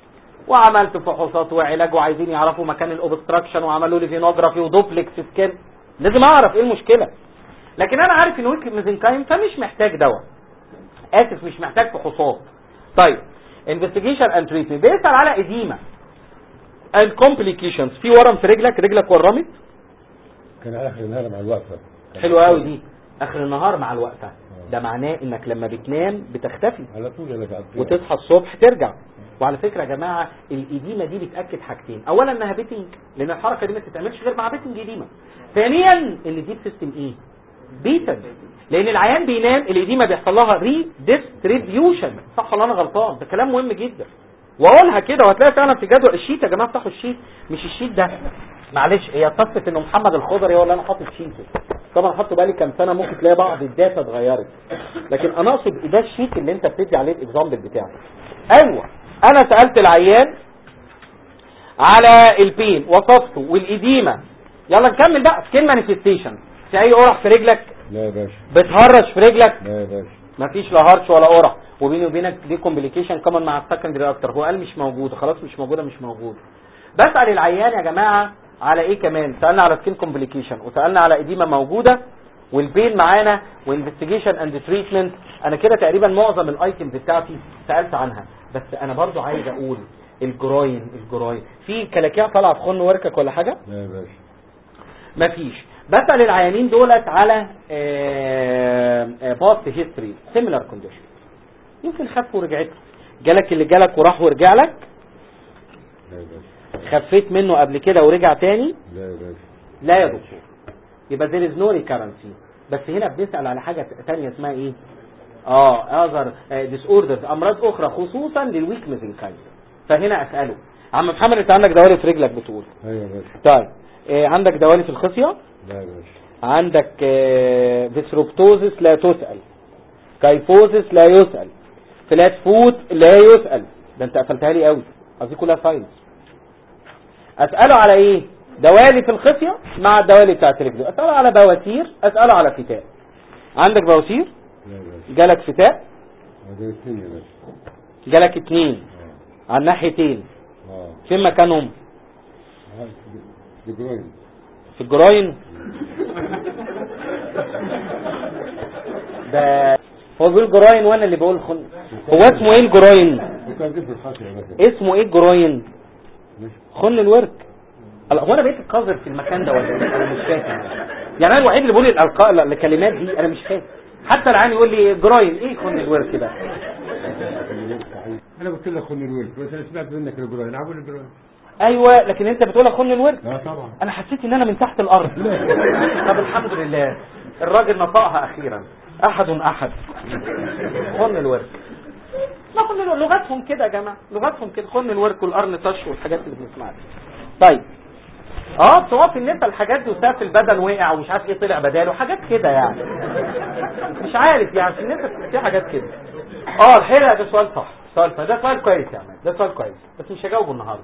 وعملت فحوصات وعلاج وعايزين يعرفوا مكان الاوبستراكشن وعملوا لي فينوجرافي ودوبلكس سكان لازم اعرف ايه المشكله لكن انا عارف ان ويك ميزنكايم فمش محتاج دواء اسف مش محتاج فحوصات طيب انفستيجيشن اند تريتمنت بيسال على اديمه الكومبليكيشنز في ورم في رجلك رجلك ورمت
كان اخر النهار مع الوقفه
حلوه قوي دي اخر النهار مع الوقفه ده معناه انك لما بتنام بتختفي
على طول انا قاعد
وتصحى الصبح ترجع وعلى فكره يا جماعه الاديمه دي بتاكد حاجتين اولا انها بيتنج لان الحركه دي ما تتعملش غير مع بيتنج اديمه ثانيا ان دي سيستم ايه بيتنج لان العيان بينام الاديمه بيحصل لها ري ديستريبيوشن صح ولا انا غلطان ده كلام مهم جدا واقولها كده وهتلاقي فعلا في جدول الشيت يا جماعه افتحوا الشيت مش الشيت ده معلش هي قصه انه محمد الخضري هو اللي انا حاطط شيته طبعا حطه بقالي كام سنه ممكن تلاقي بعض الداتا اتغيرت لكن انا اقصد ده الشيت اللي انت بتدي عليه الاكزامبل بتاعك ايوه انا سالت العيان على البين وصفته والاديمه يلا نكمل بقى سكين مانيفستيشن في اي قرح في رجلك
لا يا باشا
بتهرش في رجلك
لا يا باشا
مفيش لا هرش ولا قرح وبيني وبينك دي كومبليكيشن كمان مع السكندري اكتر هو قال مش موجود خلاص مش موجوده مش موجود بسال العيان يا جماعه على ايه كمان سالنا على سكين كومبليكيشن وسالنا على اديمه موجوده والبين معانا وانفستيجيشن اند تريتمنت انا كده تقريبا معظم الايتمز بتاعتي سالت عنها بس انا برضو عايز اقول الجراين الجراين في كلاكيع طالعه في خن وركك ولا حاجه
لا يا باشا
مفيش بسأل العيانين دولت على باست هيستوري سيميلار كونديشن يمكن خف ورجعت جالك اللي جالك وراح ورجع لك
لا يا باشا
خفيت منه قبل كده ورجع تاني
لا يا باشا
لا يا دكتور يبقى there is no recurrency بس هنا بنسأل على حاجة تانية اسمها ايه اه اذر ديس اوردرز امراض اخرى خصوصا للويك ميزنكايم فهنا اسأله عم محمد انت عندك دوالي في رجلك بتقول
ايوه يا باشا
طيب آه، عندك دوالي في الخصية
لا يا باشا
عندك آه، فيسروبتوزس لا تسأل كايفوزس لا يسأل فلات فوت لا يسأل ده انت قفلتها لي قوي قصدي كلها ساينس اسأله على ايه دوالي في الخصية مع الدوالي بتاعت رجله اسأله على بواسير اسأله على فتاء عندك بواسير
لا يا باشا
جالك فتاء
هذا الاثنين يا باشا
جالك اتنين
اه
على الناحيتين
اه
فين مكانهم
هاي دي جروين
في الجراين ده هو بيقول جراين وانا اللي بقول خن هو اسمه ايه الجراين
وكان دي في الخاصة يا باشا
اسمه ايه الجراين
مش
خن الورك هلا هو انا بقيت القذر في المكان ده ولا إيه؟ انا مش فاهم يعني انا الوحيد اللي بقول الالقاء الكلمات دي انا مش فاهم حتى العيان يقول لي جراين ايه خن الورك ده
انا قلت لك خن الولد بس انا سمعت منك الجروين انا بقول الجروين
ايوه لكن انت بتقول خن الورك
لا طبعا
انا حسيت ان انا من تحت الارض طب الحمد لله الراجل نطقها اخيرا احد احد خن الورك ما خن الورك لغتهم كده يا جماعه لغتهم كده خن الورك والقرن طش والحاجات اللي بنسمعها دي. طيب اه بس هو في النساء الحاجات دي وساف البدن وقع ومش عارف ايه طلع بداله حاجات كده يعني مش عارف يعني في النساء في حاجات كده اه الحقيقه ده سؤال صح سؤال صح ده سؤال كويس يا عماد ده سؤال كويس بس مش هجاوبه النهارده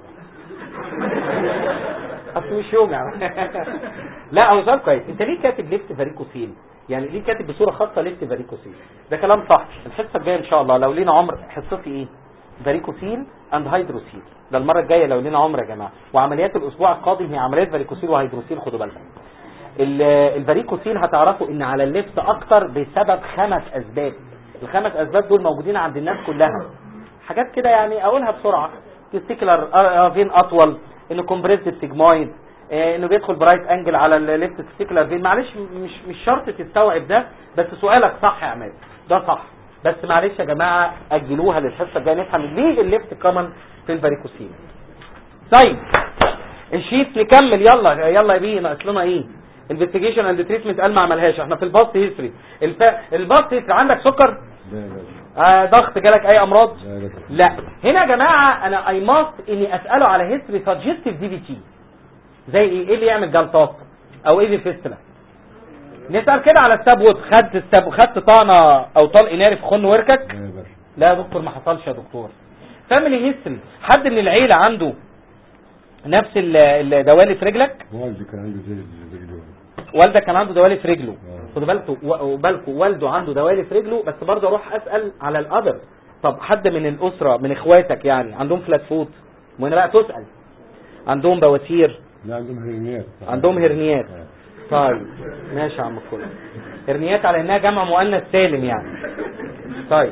اصل مش يوم يا عم لا هو سؤال كويس انت ليه كاتب ليفت فاريكوسيل يعني ليه كاتب بصوره خاصه ليفت فاريكوسيل ده كلام صح الحصه الجايه ان شاء الله لو لينا عمر حصتي ايه فاريكوسيل اند هيدروسيل ده المره الجايه لو لينا عمر يا جماعه وعمليات الاسبوع القادم هي عمليات فاريكوسيل وهيدروسيل خدوا بالكم ال- الفاريكوسيل هتعرفوا ان على الليفت اكتر بسبب خمس اسباب الخمس اسباب دول موجودين عند الناس كلها حاجات كده يعني اقولها بسرعه تستيكلر فين اطول انه كومبريسد سيجمويد آه، انه بيدخل برايت انجل على الليفت تستيكلر فين معلش مش مش شرط تستوعب ده بس سؤالك صح يا عماد ده صح بس معلش يا جماعه اجلوها للحصه الجايه نفهم ليه الليفت كومن في الفاريكوسين طيب الشيت نكمل يلا يلا يا بيه ناقص لنا ايه انفستيجيشن اند تريتمنت قال ما عملهاش احنا في الباست هيستوري الف... الباست هيستوري عندك سكر
لا يا باشا
آه ضغط جالك اي امراض
لا يا باشا
لا هنا يا جماعه انا اي ماست اني اساله على هيستوري سجستيف دي بي تي زي ايه ايه اللي يعمل جلطات او ايه فيستلا نسال كده على السابوت خدت الساب خدت طعنه او طلق ناري في خن وركك
لا يا باشا
لا يا دكتور ما حصلش يا دكتور فاميلي هيستوري حد من العيله عنده نفس ال- الدوالي في رجلك
والدي كان عنده زي الفيديو
والدك كان عنده دوالي في رجله
آه.
خدوا بالكم وبالكم والده عنده دوالي في رجله بس برضه اروح اسال على الاذر طب حد من الاسره من اخواتك يعني عندهم فلات فوت وهنا بقى تسال عندهم بواسير
لا عندهم هرنيات
عندهم هرنيات طيب ماشي يا عم الكل هرنيات على انها جمع مؤنث سالم يعني طيب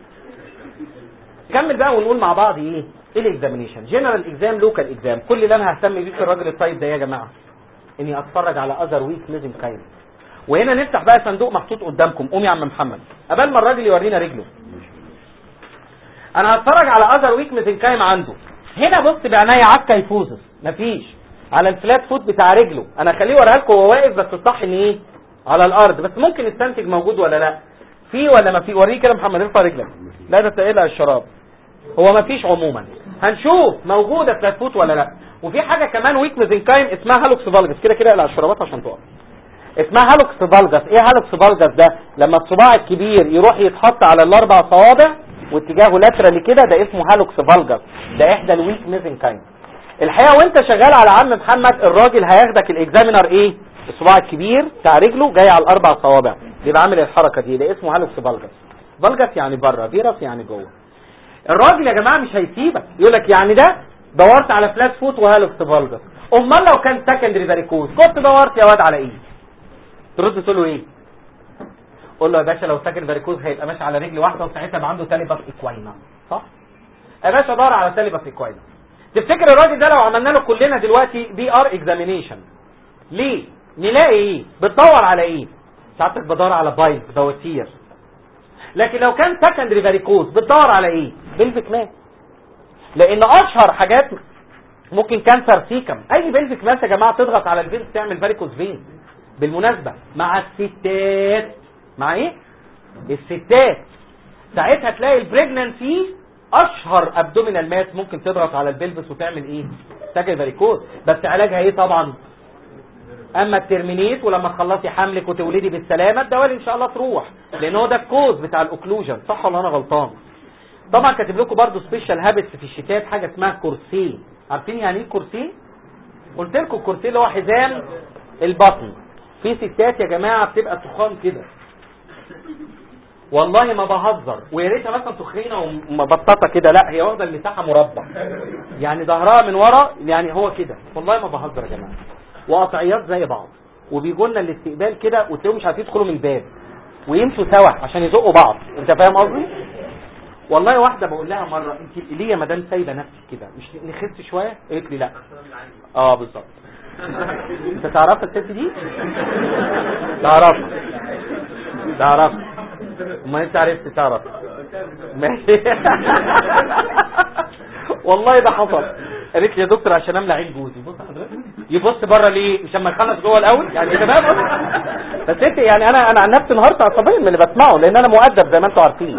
نكمل بقى ونقول مع بعض ايه ايه الاكزامينيشن جنرال اكزام لوكال اكزام كل اللي انا ههتم بيه في الراجل الطيب ده يا جماعه اني اتفرج على اذر ويك لازم كاين وهنا نفتح بقى صندوق محطوط قدامكم قوم يا عم محمد قبل ما الراجل يورينا رجله انا هتفرج على اذر ويك ميزنكايم عنده هنا بص بعناية على الكيفوزس مفيش على الفلات فوت بتاع رجله انا هخليه اوريها لكم وهو واقف بس الصح ان ايه على الارض بس ممكن السنتج موجود ولا لا في ولا ما في وريه كده محمد ارفع رجلك لا ده تقلع الشراب هو ما فيش عموما هنشوف موجوده فلات فوت ولا لا وفي حاجه كمان ويك ميزنكايم اسمها هالوكس فالجس كده كده اقلع الشرابات عشان تقف اسمها هالوكس فالجس ايه هالوكس فالجس ده لما الصباع الكبير يروح يتحط على الاربع صوابع واتجاهه لاترالي كده ده اسمه هالوكس فالجس ده احدى الويك ميزنكايم الحقيقه وانت شغال على عم محمد الراجل هياخدك الاكزامينر ايه الصباع الكبير بتاع رجله جاي على الاربع صوابع بيبقى عامل الحركه دي ده اسمه هالوكس فالجس فالجس يعني بره فيروس يعني جوه الراجل يا جماعه مش هيسيبك يقول لك يعني ده دورت على فلات فوت وهالوكس فالجس امال لو كان سكندري فاريكوز كنت دورت يا واد على ايه ترد تقول له ايه قول له يا باشا لو ساكن فاريكوز هيبقى ماشي على رجل واحده وساعتها يبقى عنده تاليباس اكواينا صح يا باشا دور على تاليباس اكواينا تفتكر الراجل ده لو عملنا له كلنا دلوقتي بي ار اكزامينيشن ليه نلاقي ايه بتدور على ايه ساعتك بدور على بايب بواسير لكن لو كان سكندري فاريكوز بتدور على ايه بلفيك ماس لان اشهر حاجات ممكن كانسر سيكم اي بلفيك ماس يا جماعه تضغط على الفينز تعمل فاريكوز فين بالمناسبه مع الستات مع ايه الستات ساعتها تلاقي البريجنانسي اشهر ابدومينال ماس ممكن تضغط على البلفس وتعمل ايه سكندري فاريكوز بس علاجها ايه طبعا اما الترمينيت ولما تخلصي حملك وتولدي بالسلامه الدوال ان شاء الله تروح لان هو ده الكوز بتاع الاوكلوجن صح ولا انا غلطان طبعا كاتب لكم برضه سبيشال هابتس في الشتات حاجه اسمها كورسيه عارفين يعني ايه كورسيه قلت لكم الكورسيه اللي هو حزام البطن في ستات يا جماعه بتبقى تخان كده والله ما بهزر ويا ريتها مثلا تخينه ومبططه كده لا هي واخده المساحه مربع يعني ظهرها من ورا يعني هو كده والله ما بهزر يا جماعه وقطعيات زي بعض وبيجوا لنا الاستقبال كده وتلاقيهم مش عارفين يدخلوا من الباب ويمشوا سوا عشان يزقوا بعض انت فاهم قصدي والله واحده بقول لها مره انت ليه يا مدام سايبه نفسك كده مش نخس شويه قالت لي لا اه بالظبط انت تعرف الست دي تعرف تعرف ما انت عرفت تعرف ماشي والله ده حصل قالت لي يا دكتور عشان املى عين جوزي بص حضرتك يبص بره ليه مش اما يخلص جوه الاول يعني انت فاهم بس انت يعني انا انا عن نفسي انهارت عصبيا من اللي بسمعه لان انا مؤدب زي ما انتم عارفين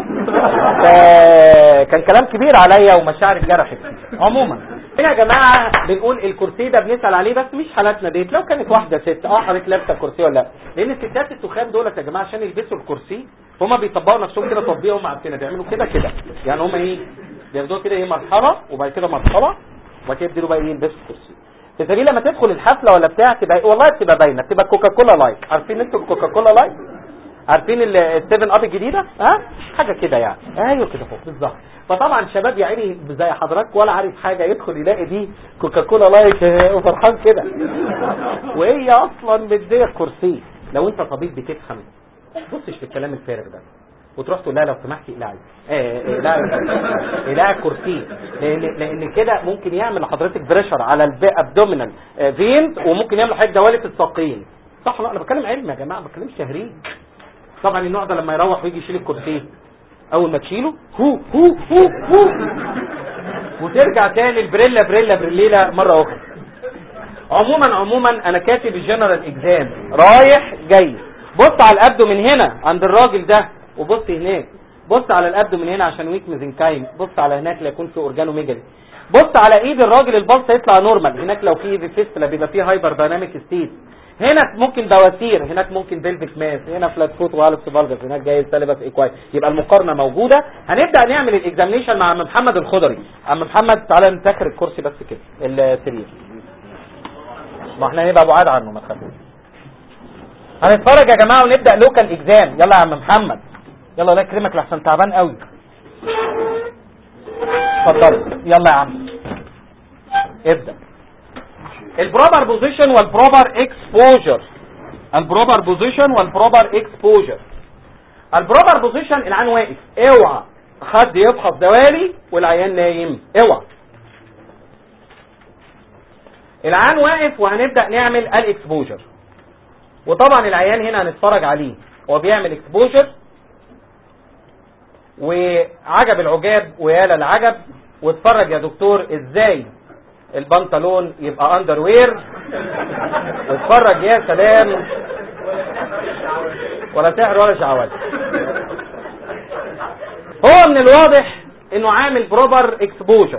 كان كلام كبير عليا ومشاعري اتجرحت عموما هنا يا جماعه بنقول الكرسي ده بنسال عليه بس مش حالاتنا ديت لو كانت واحده ست اه حضرتك لابسه الكرسي ولا لا لان الستات التخان دولت يا جماعه عشان يلبسوا الكرسي هما بيطبقوا نفسهم كده تطبيق هم عارفينها بيعملوا كده كده يعني هم ايه بياخدوها كده ايه مرحله وبعد كده مرحله وبعد كده يبتدوا بقى ايه يلبسوا الكرسي في سبيل لما تدخل الحفله ولا بتاع تبقى والله بتبقى باينه بتبقى كوكا كولا لايت عارفين انتوا الكوكا كولا لايت عارفين السيفن اب الجديده ها حاجه كده يعني ايوه كده فوق بالظبط فطبعا شباب يا عيني زي حضرتك ولا عارف حاجه يدخل يلاقي دي كوكا كولا لايت وفرحان كده وهي اصلا مديه الكرسي لو انت طبيب بتفهم بصش في الكلام الفارغ ده وتروح تقول لها لو سمحتي اقلعي اه لا اقلعي الكرسي لان لان كده ممكن يعمل لحضرتك بريشر على الابدومينال فينز وممكن يعمل حاجه دوالة الساقين صح لا انا بتكلم علم يا جماعه ما بتكلمش تهريج طبعا النوع ده لما يروح ويجي يشيل الكرسي اول ما تشيله هو هو هو هو وترجع تاني البريلا بريلا بريليلا مره اخرى عموما عموما انا كاتب الجنرال اكزام رايح جاي بص على الابدو من هنا عند الراجل ده وبص هناك بص على الابدو من هنا عشان ويك ميزنكايم بص على هناك لا يكون في اورجانوميجالي بص على ايد الراجل البلس يطلع نورمال هناك لو في ايفي فيستلا بيبقى فيه هايبر دايناميك ستيت هنا ممكن بواسير هناك ممكن بيلفيك ماس هنا فلات فوت وهالوكس فالجس هناك جاي سالبس ايكواي يبقى المقارنه موجوده هنبدا نعمل الاكزامينشن مع عم محمد الخضري عم محمد تعالى نتاخر الكرسي بس كده السرير ما احنا هنبقى بعاد عنه ما تخافوش هنتفرج يا جماعه ونبدا لوكال اكزام يلا يا عم محمد يلا الله يكرمك لحسن تعبان قوي اتفضل يلا يا عم ابدا البروبر بوزيشن والبروبر اكسبوجر البروبر بوزيشن والبروبر اكسبوجر البروبر بوزيشن العين واقف اوعى حد يفحص دوالي والعيان نايم اوعى العيان واقف وهنبدا نعمل الاكسبوجر وطبعا العيان هنا هنتفرج عليه هو بيعمل اكسبوجر وعجب العجاب ويا للعجب واتفرج يا دكتور ازاي البنطلون يبقى اندر وير واتفرج يا سلام ولا سحر ولا شعوذه هو من الواضح انه عامل بروبر اكسبوجر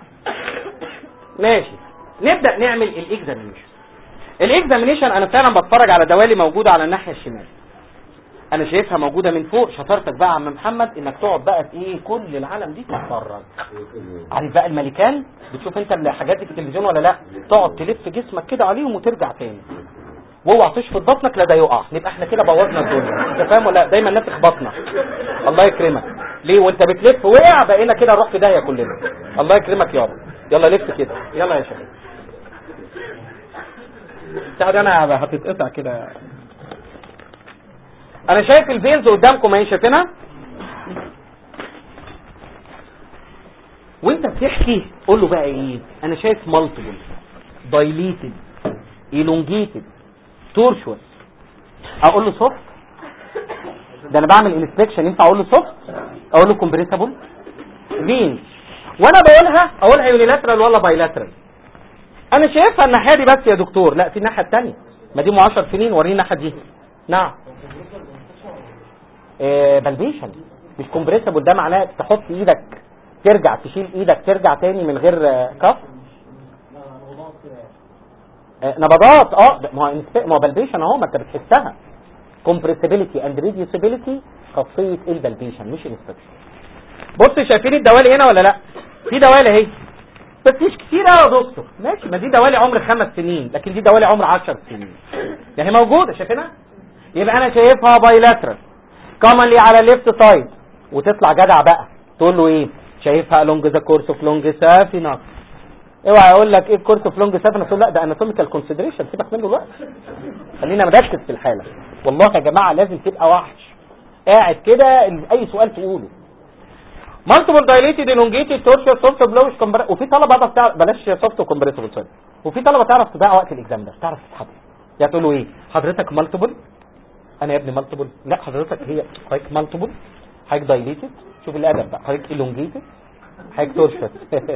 ماشي نبدا نعمل الاكزامينشن الاكزامينشن انا فعلا بتفرج على دوالي موجوده على الناحيه الشمال انا شايفها موجوده من فوق شطارتك بقى يا عم محمد انك تقعد بقى في ايه كل العالم دي تتفرج عارف بقى الملكان بتشوف انت الحاجات دي في التلفزيون ولا لا تقعد تلف جسمك كده عليهم وترجع تاني واوعى تشفط بطنك لا ده يقع نبقى احنا كده بوظنا الدنيا انت فاهم ولا لا؟ دايما الناس تخبطنا الله يكرمك ليه وانت بتلف وقع بقينا كده نروح في داهيه كلنا الله يكرمك يابا يلا لف كده يلا يا شباب ساعد انا هتتقطع كده انا شايف الفينز قدامكم اهي شايفينها وانت بتحكي قول له بقى ايه انا شايف مالتيبل دايليتد elongated tortuous اقول له سوفت ده انا بعمل انسبكشن ينفع اقول له سوفت اقول له كومبريسبل فين وانا بقولها اقولها يونيلاترال ولا بايلاترال انا شايفها الناحيه دي بس يا دكتور لا في الناحيه الثانيه ما دي 10 سنين وريني الناحيه دي نعم آه بلبيشن مش كومبريسبل ده معناه تحط ايدك ترجع تشيل ايدك ترجع تاني من غير آه، كف آه، نبضات اه ده- ما هو إنسب- ما هو بلبيشن اهو ما انت بتحسها كومبريسبيليتي اند ريديوسيبيليتي خاصيه البلبيشن مش انسبكشن بص شايفين الدوالي هنا ولا لا في دوالي اهي بس مش كتير قوي يا دكتور ماشي ما دي دوالي عمر خمس سنين لكن دي دوالي عمر 10 سنين يعني موجوده شايفينها يبقى انا شايفها بايلاترال كومنلي على الليفت سايد وتطلع جدع بقى تقول له ايه شايفها لونج ذا كورس اوف لونج سافينس اوعى يقول لك ايه الكورس اوف لونج سافينس تقول لا ده اناتوميكال كونسيدريشن سيبك منه الوقت خلينا نركز في الحاله والله يا جماعه لازم تبقى وحش قاعد كده اي سؤال تقوله مالتيبل دايليتد elongated tortuous soft بلوش وفي طلبه بقى بتاع بلاش سوفت وكمبريسبل سوري وفي طلبه تعرف تضيع وقت الاكزام ده تعرف تتحضر يعني تقول له ايه حضرتك مالتيبل انا يا ابني مالتيبل لا حضرتك هي حضرتك مالتيبل حضرتك دايليتد شوف الادب بقى حضرتك elongated حضرتك تورشس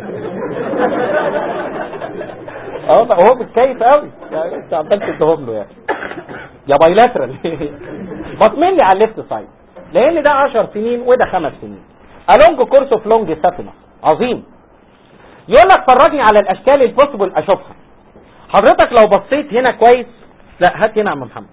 اه بقى هو متكيف قوي يعني انت عمال تديهم له يعني يا بايلاترال بطمن لي على الليفت سايد لان ده 10 سنين وده 5 سنين الونج كورس اوف لونج سافينس عظيم يقول لك فرجني على الاشكال البوسيبل اشوفها حضرتك لو بصيت هنا كويس لا هات هنا يا عم محمد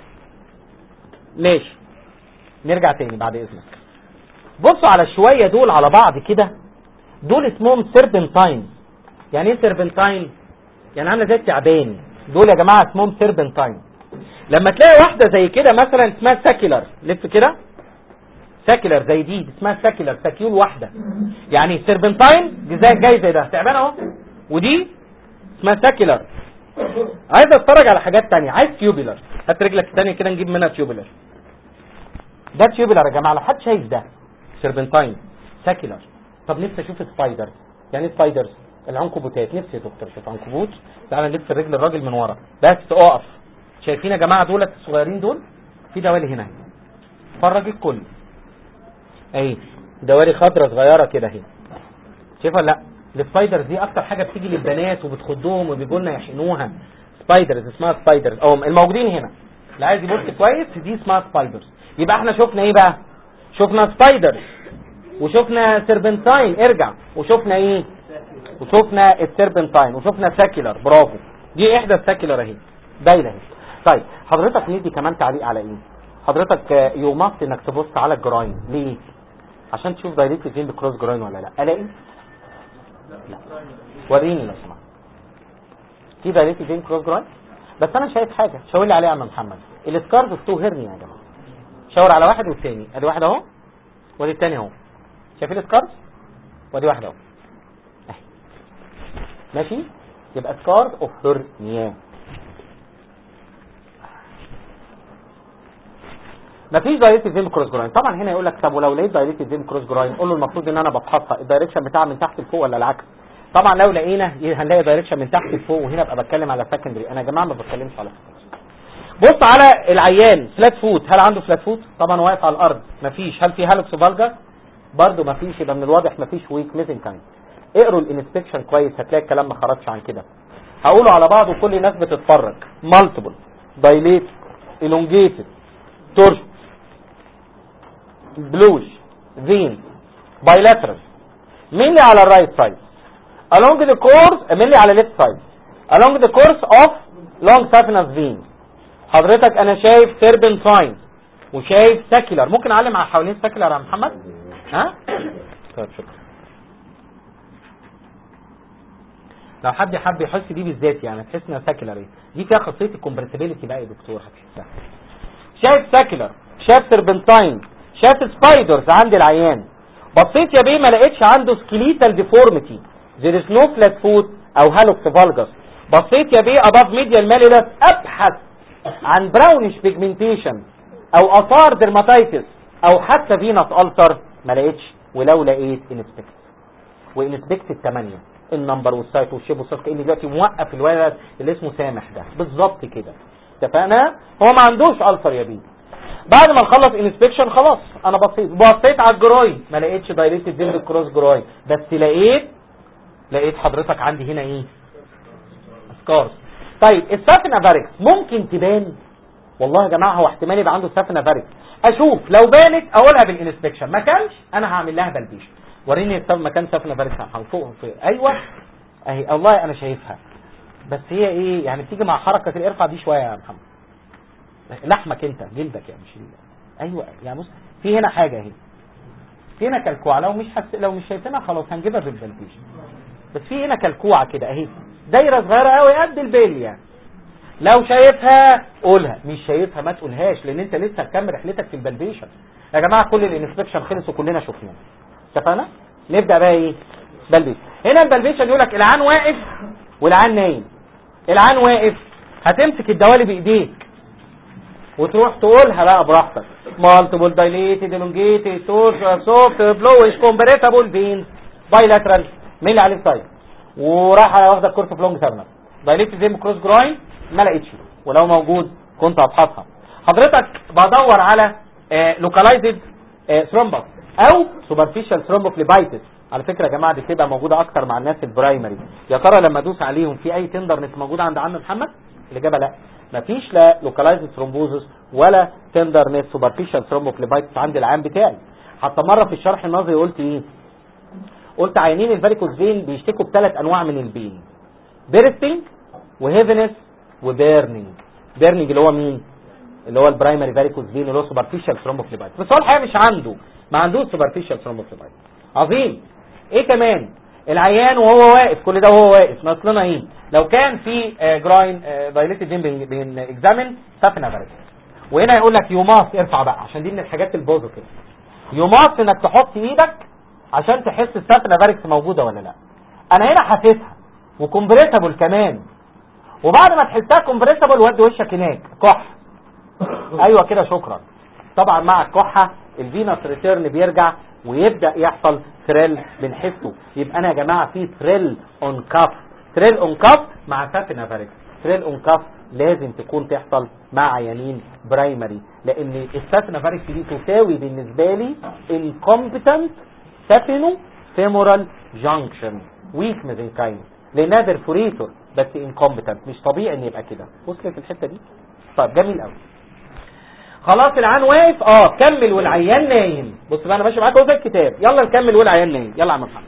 ماشي نرجع تاني بعد اذنك بصوا على الشويه دول على بعض كده دول اسمهم سيربنتاين يعني ايه سيربنتاين يعني عامله زي التعبان دول يا جماعه اسمهم سيربنتاين لما تلاقي واحده زي كده مثلا اسمها ساكيلر لف كده ساكيلر زي دي دي اسمها ساكيلر ساكيول واحده يعني سيربنتاين زي جاي زي ده تعبان اهو ودي اسمها ساكيلر عايز اتفرج على حاجات تانية عايز تيوبيلر هات رجلك التانية كده نجيب منها تيوبيلر ده تيوبيلر يا جماعه لو حد شايف ده سيربنتاين ساكيلر طب نفسي اشوف سبايدر يعني ايه سبايدرز العنكبوتات نفسي يا دكتور اشوف عنكبوت تعالى نلف رجل الراجل من ورا بس اقف شايفين يا جماعه دولت الصغيرين دول في دوالي هنا فرج الكل اهي دوالي خضرة صغيرة كده اهي شايفها لا السبايدرز دي اكتر حاجة بتيجي للبنات وبتخضهم وبيجوا لنا يحقنوها سبايدرز اسمها سبايدرز او الموجودين هنا اللي عايز يبص كويس دي اسمها سبايدرز يبقى احنا شفنا ايه بقى شفنا سبايدرز وشفنا سيربنتاين ارجع وشفنا ايه وشفنا السيربنتاين وشفنا ساكيلر برافو دي احدى الساكيلر اهي دايره اهي طيب حضرتك ندي كمان تعليق على ايه حضرتك يومات انك تبص على الجراين ليه عشان تشوف دايركت فين بكروس جراين ولا لا الاقي لا وريني لو سمحت في دايركت فين كروس جراين بس انا شايف حاجه شاور لي عليها يا عم محمد السكارز تو هيرني يا جماعه شاور على واحد والتاني ادي واحد اهو وادي التاني اهو شايفين السكارز وادي واحده اهو أهي. ماشي يبقى سكارز اوف هيرنيا مفيش دايركت فيم كروس جراين طبعا هنا يقول لك طب ولو لقيت دايركت فيم كروس جراين قول له المفروض ان انا بفحصها الدايركشن بتاعها من تحت لفوق ولا العكس طبعا لو لقينا هنلاقي دايركشن من تحت لفوق وهنا ابقى بتكلم على سكندري انا يا جماعه ما بتكلمش على secondary. بص على العيان فلات فوت هل عنده فلات فوت طبعا واقف على الارض مفيش هل في هالوكس فالجر برضه مفيش يبقى من الواضح مفيش ويك ميزنج كاين اقروا الانسبكشن كويس هتلاقي الكلام ما خرجش عن كده هقوله على بعضه كل الناس بتتفرج مالتيبل دايليت elongated تورش بلوش فين bilateral mainly على الرايت سايد along the course mainly على left side along the course of long saphenous vein حضرتك انا شايف سيربنتاين وشايف ساكيلر ممكن اعلم على حوالين ساكيلر يا محمد ها طيب شكرا لو حد حب يحس دي بالذات يعني تحس انها ساكيلر ايه دي فيها خاصيه الكومبرسيبيليتي بقى يا دكتور هتحسها شايف ساكيلر شايف سيربنتاين شايف سبايدرز عند العيان بصيت يا بيه ما لقيتش عنده سكليتال ديفورميتي there is no flat foot او هالوكس فالجس بصيت يا بيه above medial malleolus ابحث عن براونش بيجمنتيشن او اثار ديرماتيتس او حتى فينس التر ما لقيتش ولو لقيت انسبكت وانسبكت الثمانيه النمبر والسايت والشيب والسايت كاني دلوقتي موقف الولد اللي اسمه سامح ده بالظبط كده اتفقنا هو ما عندوش التر يا بيه بعد ما نخلص انسبكشن خلاص انا بصيت بصيت على الجراي ما لقيتش دايركت ديمب كروس جراي بس لقيت لقيت حضرتك عندي هنا ايه سكارز طيب السافنا فاريكس ممكن تبان والله يا جماعه هو احتمال يبقى عنده سافنا فاريكس اشوف لو بانت اقولها بالانسبكشن ما كانش انا هعمل لها بلبيش وريني السب مكان سافنا فاريكس فوق في ايوه اهي والله انا شايفها بس هي ايه يعني بتيجي مع حركه الارفع دي شويه يا محمد لحمك انت جلدك يعني مش ايوه يعني بص في هنا حاجه اهي في هنا كلكوعه لو مش حس... لو مش شايفينها خلاص هنجيبها بالبلبيش بس في هنا كلكوعه كده اهي دايره صغيره قوي قد البيل يعني لو شايفها قولها مش شايفها ما تقولهاش لان انت لسه هتكمل رحلتك في البلبيشن يا جماعه كل الانسبكشن خلص وكلنا شفناه اتفقنا نبدا بقى ايه بلبيش هنا البلبيشن يقول لك العان واقف والعان نايم العان واقف هتمسك الدوالي بايديك وتروح تقولها بقى براحتك مالتيبل دايليتد elongated سوفت بلوش كومبريتابل فينز بايلاترال مين اللي عليه سايد وراح واخده كورس اوف لونج سيرنر دايليتد زي كروس جراين ما لقيتش ولو موجود كنت هبحثها حضرتك بدور على لوكالايزد ثرومبس او سوبرفيشال ثرومبوفليبايتس على فكره يا جماعه دي بتبقى موجوده اكتر مع الناس البرايمري يا ترى لما ادوس عليهم في اي تندرنس موجوده عند عم محمد الاجابه لا مفيش لا لوكالايزد ثرومبوزس ولا تندرنس سوبرفيشال ثرومبوفليبايتس عند العام بتاعي حتى مره في الشرح النظري قلت ايه قلت عيانين الفاريكوز فين بيشتكوا بثلاث انواع من البين بيرستنج وهيفنس وبيرنينج بيرنينج اللي هو مين اللي هو البرايمري فاريكوز فين اللي هو سوبرفيشال ثرومبوفليبايتس بس هو الحقيقه مش عنده ما عندوش سوبرفيشال ثرومبوفليبايتس عظيم ايه كمان العيان وهو واقف كل ده وهو واقف ناقص ايه لو كان في جراين دايليتد فين بين اكزامن سافنا فاريكوز وهنا يقول لك يو ماست ارفع بقى عشان دي من الحاجات البوزيتيف يو ماست انك تحط ايدك عشان تحس السافنا فاريكس موجوده ولا لا انا هنا حاسسها وكمبريسبل كمان وبعد ما تحسها كومبريسبل ودي وشك هناك كح ايوه كده شكرا طبعا مع الكحه الفينس ريتيرن بيرجع ويبدا يحصل ثريل بنحسه يبقى انا يا جماعه في ثريل اون كاف ثريل اون كاف مع سافنا فاريكس ثريل اون كاف لازم تكون تحصل مع عيانين برايمري لان السافنا فاريكس دي تساوي بالنسبه لي incompetent سافينو فيمورال جانكشن ويك ميزنكاين لانها برفوريتور بس انكومبتنت مش طبيعي ان يبقى كده وصلت الحته دي طيب جميل قوي خلاص العيان واقف اه كمل والعيان نايم بص بقى انا ماشي معاك اهو زي الكتاب يلا نكمل والعيان نايم يلا يا عم محمد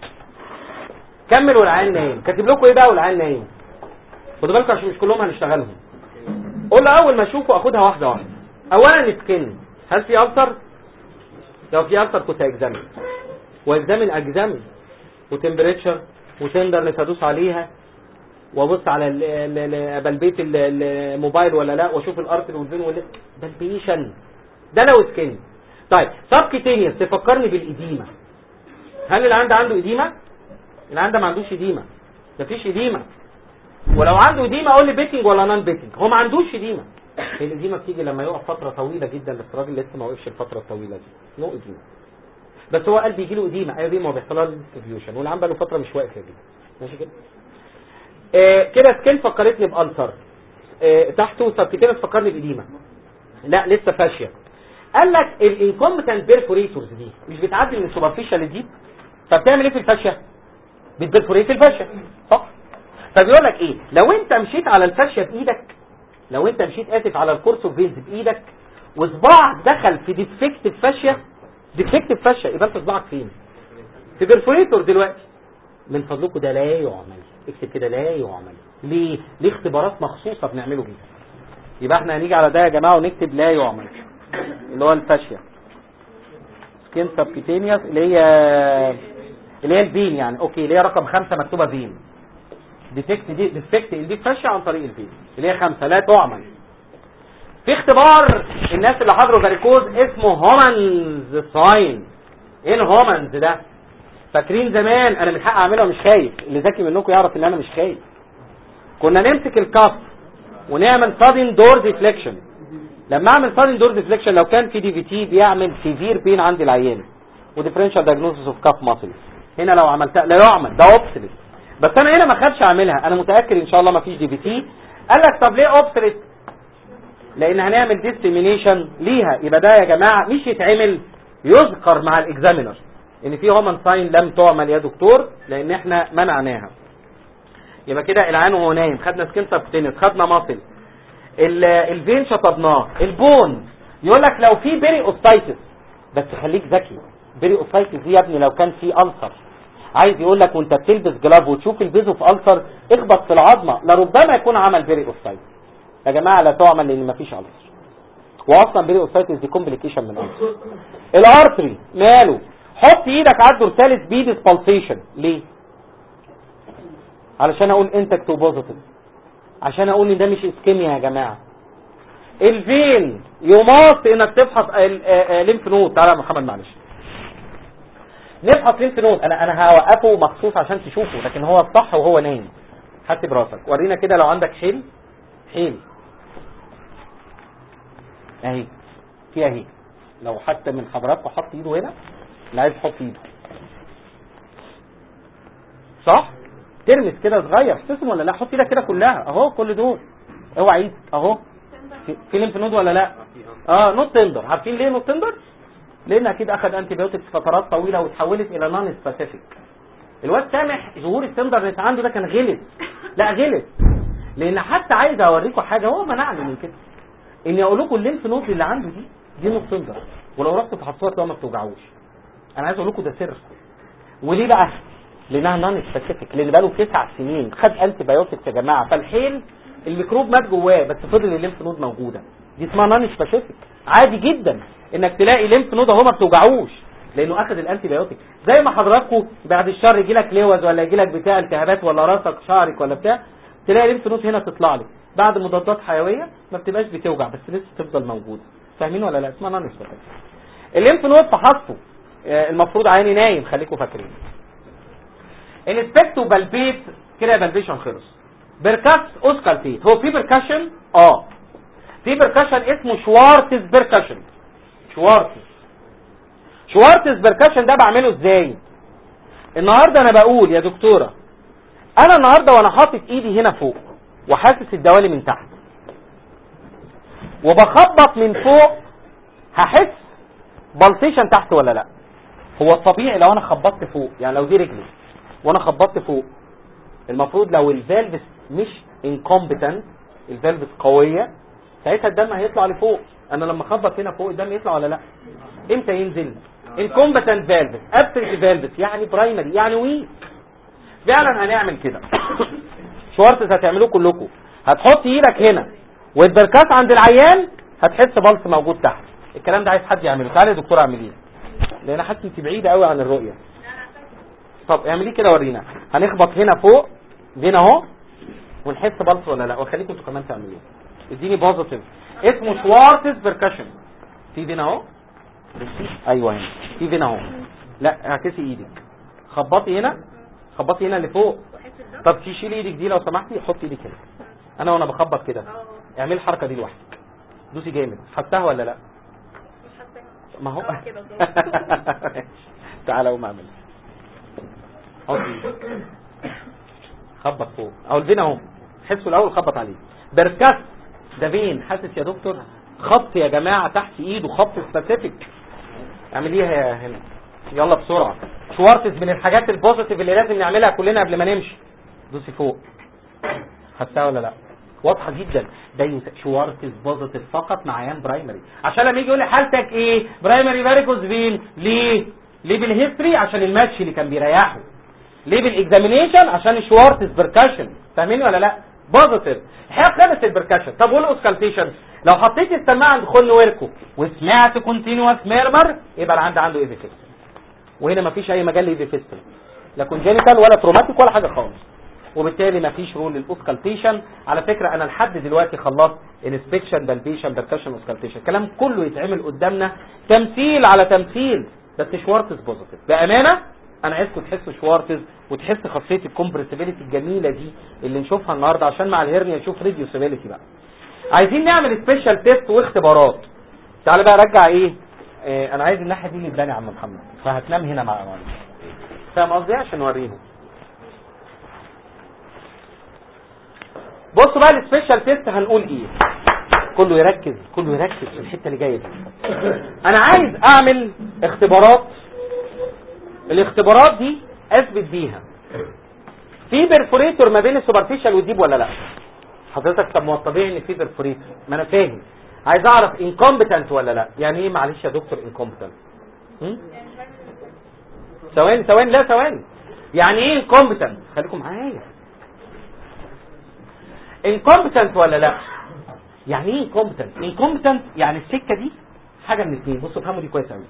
كمل والعيان نايم كاتب لكم ايه بقى والعيان نايم خدوا بالكم عشان مش كلهم هنشتغلهم قول له اول ما اشوفه اخدها واحده واحده اولا سكن هل في السر لو في السر كنت هيكزامن واكزامن اجزامن وتمبريتشر وتندرنس ادوس عليها وابص على بلبيت الموبايل ولا لا واشوف الارتر والفين ولا بلبيشن ده لو سكن طيب سبكيتينيوس تفكرني بالاديمه هل اللي عنده عنده اديمه اللي عنده ما عندوش اديمه مفيش اديمه ولو عنده اديمه اقول لي بيتنج ولا نون بيتنج هو ما عندوش اديمه الاديمه بتيجي لما يقف فتره طويله جدا بس الراجل لسه ما وقفش الفتره الطويله دي نو اديمه بس هو قال بيجي له اديمه ايوه دي ما بيحصل لها ديستريبيوشن والعم بقى له فتره مش واقف يا دي ماشي كده آه كده سكين فكرتني بالسر آه تحته سبكتين فكرني باديمه لا لسه فاشيه قال لك الانكومبتنت بيرفوريتورز دي مش بتعدي من السوبرفيشال دي فبتعمل ايه في الفاشيه بتبرفوريت الفاشيه صح فبيقول لك ايه لو انت مشيت على الفاشيه بايدك لو انت مشيت اسف على الكورس اوف فينز بايدك وصباعك دخل في ديفكتيف فاشيه ديفكتيف فاشيه يبقى انت صباعك فين في بيرفوريتور دلوقتي من فضلكم ده لا يعمل اكتب كده لا يعمل ليه ليه اختبارات مخصوصه بنعمله بيها يبقى احنا هنيجي على ده يا جماعه ونكتب لا يعمل اللي هو الفاشيه سكين سبكيتينيوس اللي هي اللي هي الفين يعني اوكي اللي هي رقم خمسة مكتوبة فين ديفكت دي ديفكت دي فاشة عن طريق الفين اللي هي خمسة لا تعمل في اختبار الناس اللي حضروا فاريكوز اسمه هومنز ساين ايه الهومنز ده فاكرين زمان انا من حق اعملها مش خايف اللي ذكي منكم يعرف ان انا مش خايف كنا نمسك الكف ونعمل سادن دور ديفليكشن لما اعمل سادن دور ديفليكشن لو كان في دي في تي بيعمل سيفير بين عند العيان وديفرنشال دايجنوستس اوف كاف ماسل هنا لو عملتها لا يعمل ده اوبسلت بس انا هنا ما خدش اعملها انا متاكد ان شاء الله ما فيش دي في تي قال لك طب ليه اوبسلت لان هنعمل ديسيمينيشن ليها يبقى ده يا جماعه مش يتعمل يذكر مع الاكزامينر ان في هومن ساين لم تعمل يا دكتور لان احنا منعناها يبقى كده العين وهو نايم خدنا سكين سبتينس خدنا ماسل الفين شطبناه البون يقول لك لو في بيري اوستايتس بس خليك ذكي بيري اوستايتس دي يا ابني لو كان في ألسر عايز يقول لك وانت بتلبس جلاف وتشوف البيزو في ألسر اخبط في العظمه لربما يكون عمل بيري اوستايتس يا جماعه لا تعمل لان مفيش ألسر واصلا بيري اوستايتس دي كومبليكيشن من ألسر الارتري ماله حط ايدك على الدورساليس بيدس بالسيشن ليه علشان اقول انتكت وبوزيتيف عشان اقول ان ده مش اسكيميا يا جماعه الفين يماط انك تفحص ليمف نود تعالى يا محمد معلش نفحص ليمف نود انا انا هوقفه مخصوص عشان تشوفه لكن هو الصح وهو نايم حسب راسك ورينا كده لو عندك حيل حيل اهي في اهي لو حتى من حضراتكم حط ايده هنا اللي عايز يحط ايده صح ترمس كده صغير تسمع ولا لا حط ايدك كده كلها اهو كل دول اوعى ايد اهو في- في ليمف نود ولا لا اه نوت تندر عارفين ليه نوت تندر لان اكيد اخذ انتي بايوتكس فترات طويله وتحولت الى نون سبيسيفيك الواد سامح ظهور التندرنس عنده ده كان غلط لا غلط لان حتى عايز اوريكم حاجه هو منعني من كده اني اقول لكم الليمف نود اللي عنده دي دي نوت تندر ولو رحتوا تحطوها تلاقوها ما بتوجعوش انا عايز اقول لكم ده سر وليه بقى لانها نون سبيسيفيك لان بقاله تسع سنين خد انتي بايوتكس يا جماعه فالحيل الميكروب مات جواه بس فضل الليمف نود موجوده دي اسمها نون سبيسيفيك عادي جدا انك تلاقي ليمف نود اهو ما بتوجعوش لانه اخذ الانتي بايوتيك زي ما حضراتكم بعد الشر يجي لك لوز ولا يجي لك بتاع التهابات ولا راسك شعرك ولا بتاع تلاقي ليمف نود هنا تطلع لك بعد مضادات حيويه ما بتبقاش بتوجع بس لسه تفضل موجوده فاهمين ولا لا اسمها نون سبيسيفيك الليمف نود فحصته آه، المفروض عيني نايم خليكم فاكرين انسبكت وبلبيت كده بلبيشن خلص بركاس اوسكالتيت هو في بركاشن اه في بركاشن اسمه شوارتز بركاشن شوارتز شوارتز بركاشن ده بعمله ازاي النهارده انا بقول يا دكتوره انا النهارده وانا حاطط ايدي هنا فوق وحاسس الدوالي من تحت وبخبط من فوق هحس بلطيشن تحت ولا لا هو الطبيعي لو انا خبطت فوق يعني لو دي رجلي وانا خبطت فوق المفروض لو الفالفس مش انكومبتنت الفالفس قويه ساعتها الدم هيطلع لفوق انا لما اخبط هنا فوق الدم يطلع ولا لا امتى ينزل انكومبتنت فالفس ابسنت فالفس يعني برايمري يعني ويك فعلا هنعمل كده شوارتز هتعملوه كلكم هتحط ايدك هنا والبركاس عند العيان هتحس بلس موجود تحت الكلام ده عايز حد يعمله تعالى يا دكتور اعمليه لان حاسس انت بعيده قوي عن الرؤيه طب اعمليه كده ورينا هنخبط هنا فوق هنا اهو ونحس بلس ولا لا وخليكم انتوا كمان تعملوه اديني بوزيتيف اسمه شوارتز بيركشن في فين اهو بصي ايوه هنا في فين اهو لا اعكسي ايدك خبطي هنا خبطي هنا اللي فوق طب تشيلي ايدك دي لو سمحتي حطي ايدك هنا انا وانا بخبط كده
اه
اعملي الحركه دي لوحدك دوسي جامد حطها ولا لا
مش حاسه
ما هو
اه كده بالظبط.
تعالى قوم اعمل حط ايدك. خبط فوق او الفين اهو حسوا الاول خبط عليه بركس ده فين حاسس يا دكتور خط يا جماعه تحت ايده خط سبيسيفيك اعمليها يا هنا يلا بسرعه شوارتز من الحاجات البوزيتيف اللي لازم نعملها كلنا قبل ما نمشي دوسي فوق خدتها ولا لا واضحه جدا ده يس- شوارتز بوزيتيف فقط مع عيان برايمري عشان لما يجي يقول لي حالتك ايه برايمري فاريكوز فين ليه ليه بالهيستوري عشان الماتش اللي كان بيريحه ليه بالاكزامينيشن عشان الشوارتز بركاشن فاهمين ولا لا بوزيتيف الحقيقه خلص البركاشن طب والاوسكالتيشن لو حطيت السماعه عند خن وركو وسمعت كونتينوس ميرمر يبقى العند عنده ايفي فيستل وهنا مفيش اي مجال لايفي فيستل لا كونجينيتال ولا تروماتيك ولا حاجه خالص وبالتالي مفيش رول للاوسكالتيشن على فكره انا لحد دلوقتي خلصت انسبكشن بالبيشن بركشن اوسكالتيشن الكلام كله يتعمل قدامنا تمثيل على تمثيل بس شوارتز بوزيتيف بامانه انا عايزكم تحسوا شوارتز وتحس خاصيه الكومبرسيبيليتي الجميله دي اللي نشوفها النهارده عشان مع الهرنيا نشوف ريديوسيبيليتي بقى عايزين نعمل سبيشال تيست واختبارات تعالى بقى رجع ايه آه انا عايز الناحيه دي اللي تبان يا عم محمد فهتنام هنا مع معلش فاهم قصدي إيه؟ عشان نوريهم بصوا بقى السبيشال تيست هنقول ايه كله يركز كله يركز في الحته اللي جايه دي انا عايز اعمل اختبارات الاختبارات دي اثبت بيها في بيرفوريتور ما بين السوبرفيشال والديب ولا لا حضرتك طب ما هو الطبيعي ان في بيرفوريتور ما انا فاهم عايز اعرف انكومبتنت ولا لا يعني ايه معلش يا دكتور انكومبتنت ثواني ثواني لا ثواني يعني ايه انكومبتنت خليكم معايا انكومبتنت ولا لا يعني ايه انكومبتنت انكومبتنت يعني السكه دي حاجه من الاثنين بصوا افهموا دي كويس قوي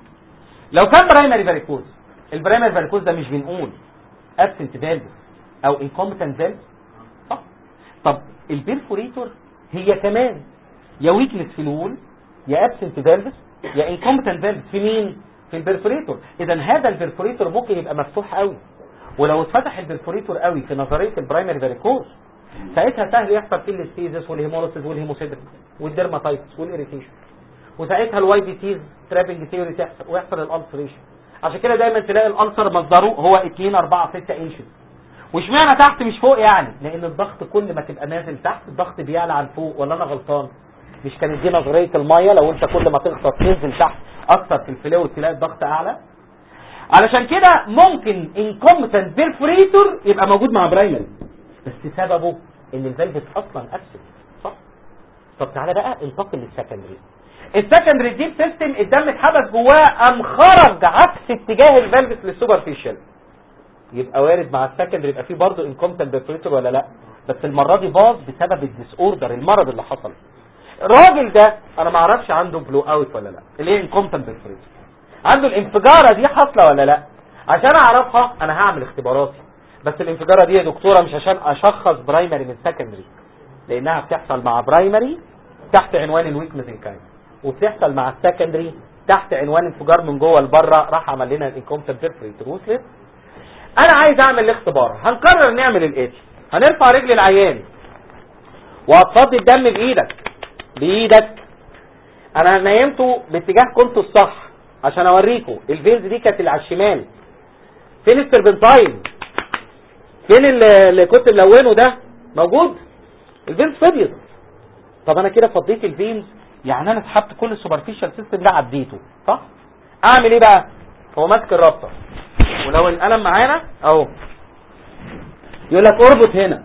لو كان برايمري فاريكوز البرايمري فاريكوز ده مش بنقول ابسنت فالف او انكومبتنت فالف صح طب البيرفوريتور هي كمان يا ويكنس في الوول يا ابسنت فالف يا انكومبتنت فالف في مين في البرفوريتور اذا هذا البرفوريتور ممكن يبقى مفتوح قوي ولو اتفتح البرفوريتور قوي في نظريه البرايمري فاريكوز ساعتها سهل يحصل فيه الاستيزس والهيموليسيس والهيموسيدس والديرماتايتس والاريتيشن وساعتها الواي بي تيز ترابنج ثيوري تحصل ويحصل الالسريشن عشان كده دايما تلاقي الالسر مصدره هو 2 4 6 انشز واشمعنى تحت مش فوق يعني لان الضغط كل ما تبقى نازل تحت الضغط بيعلى عن فوق ولا انا غلطان مش كانت دي نظريه الميه لو انت كل ما تغطس تنزل تحت اكتر في الفلويد تلاقي الضغط اعلى علشان كده ممكن انكومبتنت بيرفوريتور يبقى موجود مع برايمري بس سببه ان الفالفس اصلا ابسنت صح طب تعالى بقى انتقل للسكندري السكندري ديب سيستم الدم اتحبس جواه قام خرج عكس اتجاه الفالفس للسوبرفيشال يبقى وارد مع السكندري يبقى فيه برضه انكومبتنت بيرفوريتور ولا لا بس المره دي باظ بسبب الديس اوردر المرض اللي حصل الراجل ده انا ما اعرفش عنده بلو اوت ولا لا اللي هي انكومبتنت بيرفوريتور عنده الانفجاره دي حاصله ولا لا عشان اعرفها انا هعمل اختباراتي بس الانفجاره دي يا دكتوره مش عشان اشخص برايمري من سكندري لانها بتحصل مع برايمري تحت عنوان الويكنس كاين وبتحصل مع السكندري تحت عنوان انفجار من جوه لبره راح عمل لنا الانكومبتنت بيرفوريتور وصلت انا عايز اعمل الاختبار هنقرر نعمل الاتي هنرفع رجل العيان وهتفضي الدم بايدك بايدك انا نيمته باتجاه كنته الصح عشان اوريكم الفينز دي كانت اللي على الشمال فين السربنتاين فين اللي اللي كنت ملونه ده موجود الفينز فضيت طب انا كده فضيت الفينز يعني انا سحبت كل السوبرفيشال سيستم ده عديته صح اعمل ايه بقى هو ماسك الرابطه ولو القلم معانا اهو يقول لك اربط هنا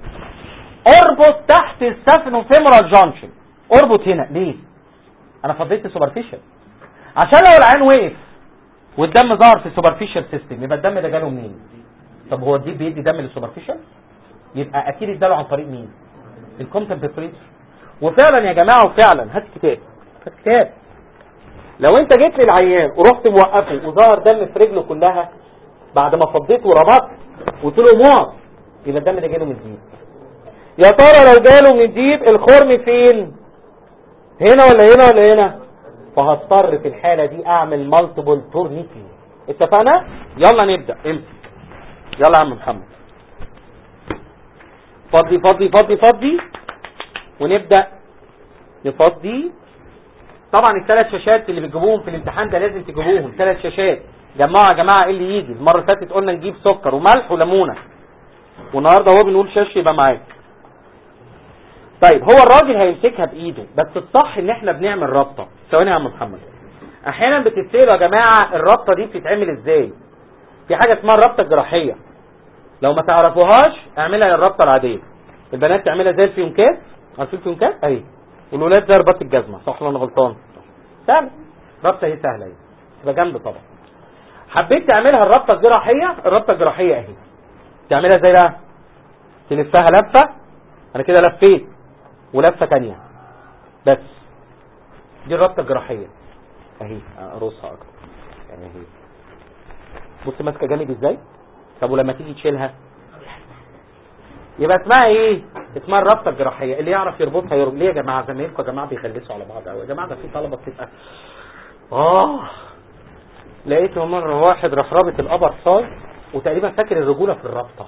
اربط تحت السفن فيمورال جانكشن اربط هنا ليه انا فضيت السوبرفيشال عشان لو العين وقف والدم ظهر في السوبرفيشال سيستم يبقى الدم ده جاله منين طب هو الديب بيدي دم للسوبرفيشال يبقى اكيد اداله عن طريق مين الكومبتنت بريتور وفعلا يا جماعه وفعلا هات كتاب هات كتاب لو انت جيت للعيان ورحت موقفه وظهر دم في رجله كلها بعد ما فضيته وربطت وقلت له موت يبقى الدم ده جاله من الديب يا ترى لو جاله من الديب الخرم فين هنا ولا هنا ولا هنا فهضطر في الحالة دي اعمل مالتيبل تورنيكي اتفقنا يلا نبدأ امسك يلا يا عم محمد فضي فضي فضي فضي ونبدا نفضي طبعا الثلاث شاشات اللي بتجيبوهم في الامتحان ده لازم تجيبوهم ثلاث شاشات جمعوا يا جماعه ايه اللي يجي المره اللي فاتت قلنا نجيب سكر وملح وليمونه والنهارده هو بنقول شاش يبقى معاك طيب هو الراجل هيمسكها بايده بس الصح ان احنا بنعمل رابطه ثواني يا عم محمد احيانا بتتسالوا يا جماعه الرابطه دي بتتعمل ازاي في حاجه اسمها الرابطه الجراحيه لو ما تعرفوهاش اعملها الرابطه العاديه البنات تعملها زي الفيونكات عارفين الفيونكات اهي والولاد زي رباط الجزمه صح ولا انا غلطان سهل رابطه هي سهله اهي تبقى جنب طبعا حبيت تعملها الرابطه الجراحيه الرابطه الجراحيه اهي تعملها ازاي بقى تلفها لفه انا كده لفيت ولفه تانية بس دي الرابطه الجراحيه اهي ارصها اكتر يعني اهي بص ماسكه جامد ازاي طب ولما تيجي تشيلها يبقى اسمها ايه اسمها الرابطه الجراحيه اللي يعرف يربطها يربط ليه يا جماعه زمايلكم يا جماعه بيخلصوا على بعض قوي يا جماعه ده في طلبه بتبقى اه لقيت مره واحد راح رابط الابر صاي وتقريبا فاكر الرجوله في الرابطه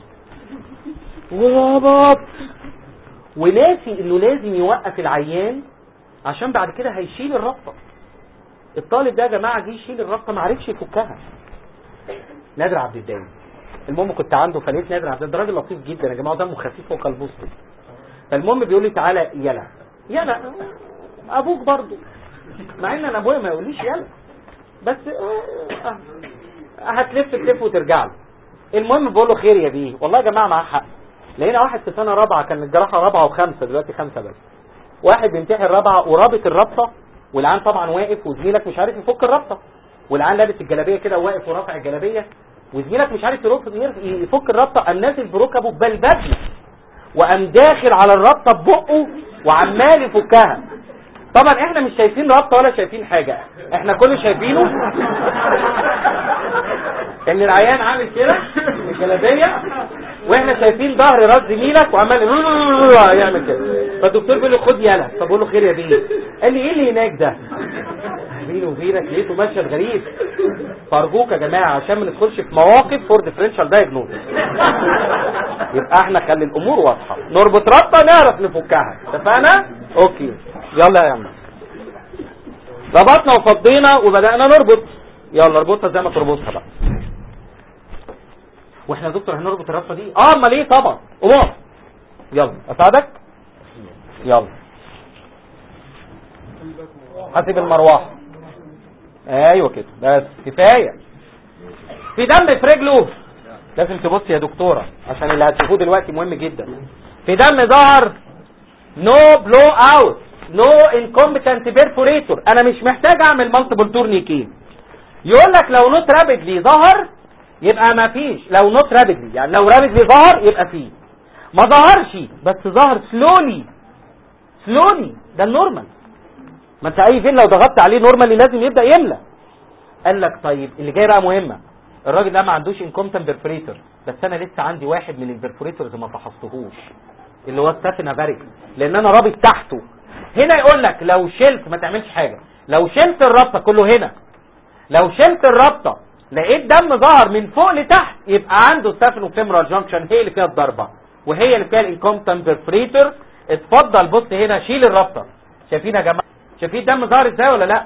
وربط وناسي انه لازم يوقف العيان عشان بعد كده هيشيل الرابطه الطالب ده يا جماعه جه يشيل الرابطه ما عرفش يفكها نادر عبد الدايم المهم كنت عنده فلقيت نادر عبد الدايم راجل لطيف جدا يا جماعه دمه خفيف وكلبوس فالمهم بيقول لي تعالى يلا يلا ابوك برضه مع ان انا ابويا ما يقوليش يلا بس آه، آه، هتلف تلف وترجع له المهم بقول له خير يا بيه والله يا جماعه معاه حق لقينا واحد في سنه رابعه كان الجراحه رابعه وخمسه دلوقتي خمسه بس واحد بيمتحن رابعه ورابط الرابطه والعيان طبعا واقف وزميلك مش عارف يفك الرابطه والعيان لابس الجلابيه كده وواقف ورافع الجلابيه وزميلك مش عارف يرف- يفك الرابطه قام نازل بركبه ببلبل وقام داخل على الرابطه ببقه وعمال يفكها طبعا احنا مش شايفين رابطه ولا شايفين حاجه احنا كل اللي شايفينه ان العيان عامل كده الجلابيه واحنا شايفين ظهر راس زميلك وعمال يعمل كده فالدكتور بيقول له خد يلا طب بقول له خير يا بيه قال لي ايه اللي هناك ده بيني وبينك لقيته مشهد غريب فارجوك يا جماعه عشان ما ندخلش في مواقف فور ديفرنشال دايجنوز يبقى احنا خلي الامور واضحه نربط ربطه نعرف نفكها اتفقنا اوكي يلا يا عم ربطنا وفضينا وبدانا نربط يلا اربطها زي ما تربطها بقى واحنا يا دكتور هنربط الربطه دي اه امال ايه طبعا قوم يلا اساعدك يلا حاسب المروحه ايوه كده بس كفايه في دم في رجله لازم تبص يا دكتوره عشان اللي هتشوفوه دلوقتي مهم جدا في دم ظهر نو بلو اوت نو انكومبتنت بيرفوريتور انا مش محتاج اعمل مالتيبل تورنيكي يقول لك لو نوت رابيدلي ظهر يبقى ما فيش لو نوت رابيدلي يعني لو رابيدلي ظهر يبقى فيه ما ظهرش بس ظهر سلولي سلولي ده النورمال ما انت اي فين لو ضغطت عليه نورمالي لازم يبدا يملى قال لك طيب اللي جاي بقى مهمه الراجل ده ما عندوش انكومتن بيرفوريتور بس انا لسه عندي واحد من البرفوريتورز ما فحصتهوش اللي هو ستافينا باريك لان انا رابط تحته هنا يقول لك لو شلت ما تعملش حاجه لو شلت الرابطه كله هنا لو شلت الرابطه لقيت دم ظهر من فوق لتحت يبقى عنده ستافينو فيمورال جانكشن هي اللي فيها الضربه وهي اللي فيها الانكومتن بيرفوريتور اتفضل بص هنا شيل الرابطه شايفين يا جماعه شايفين الدم ظهر ازاي ولا لا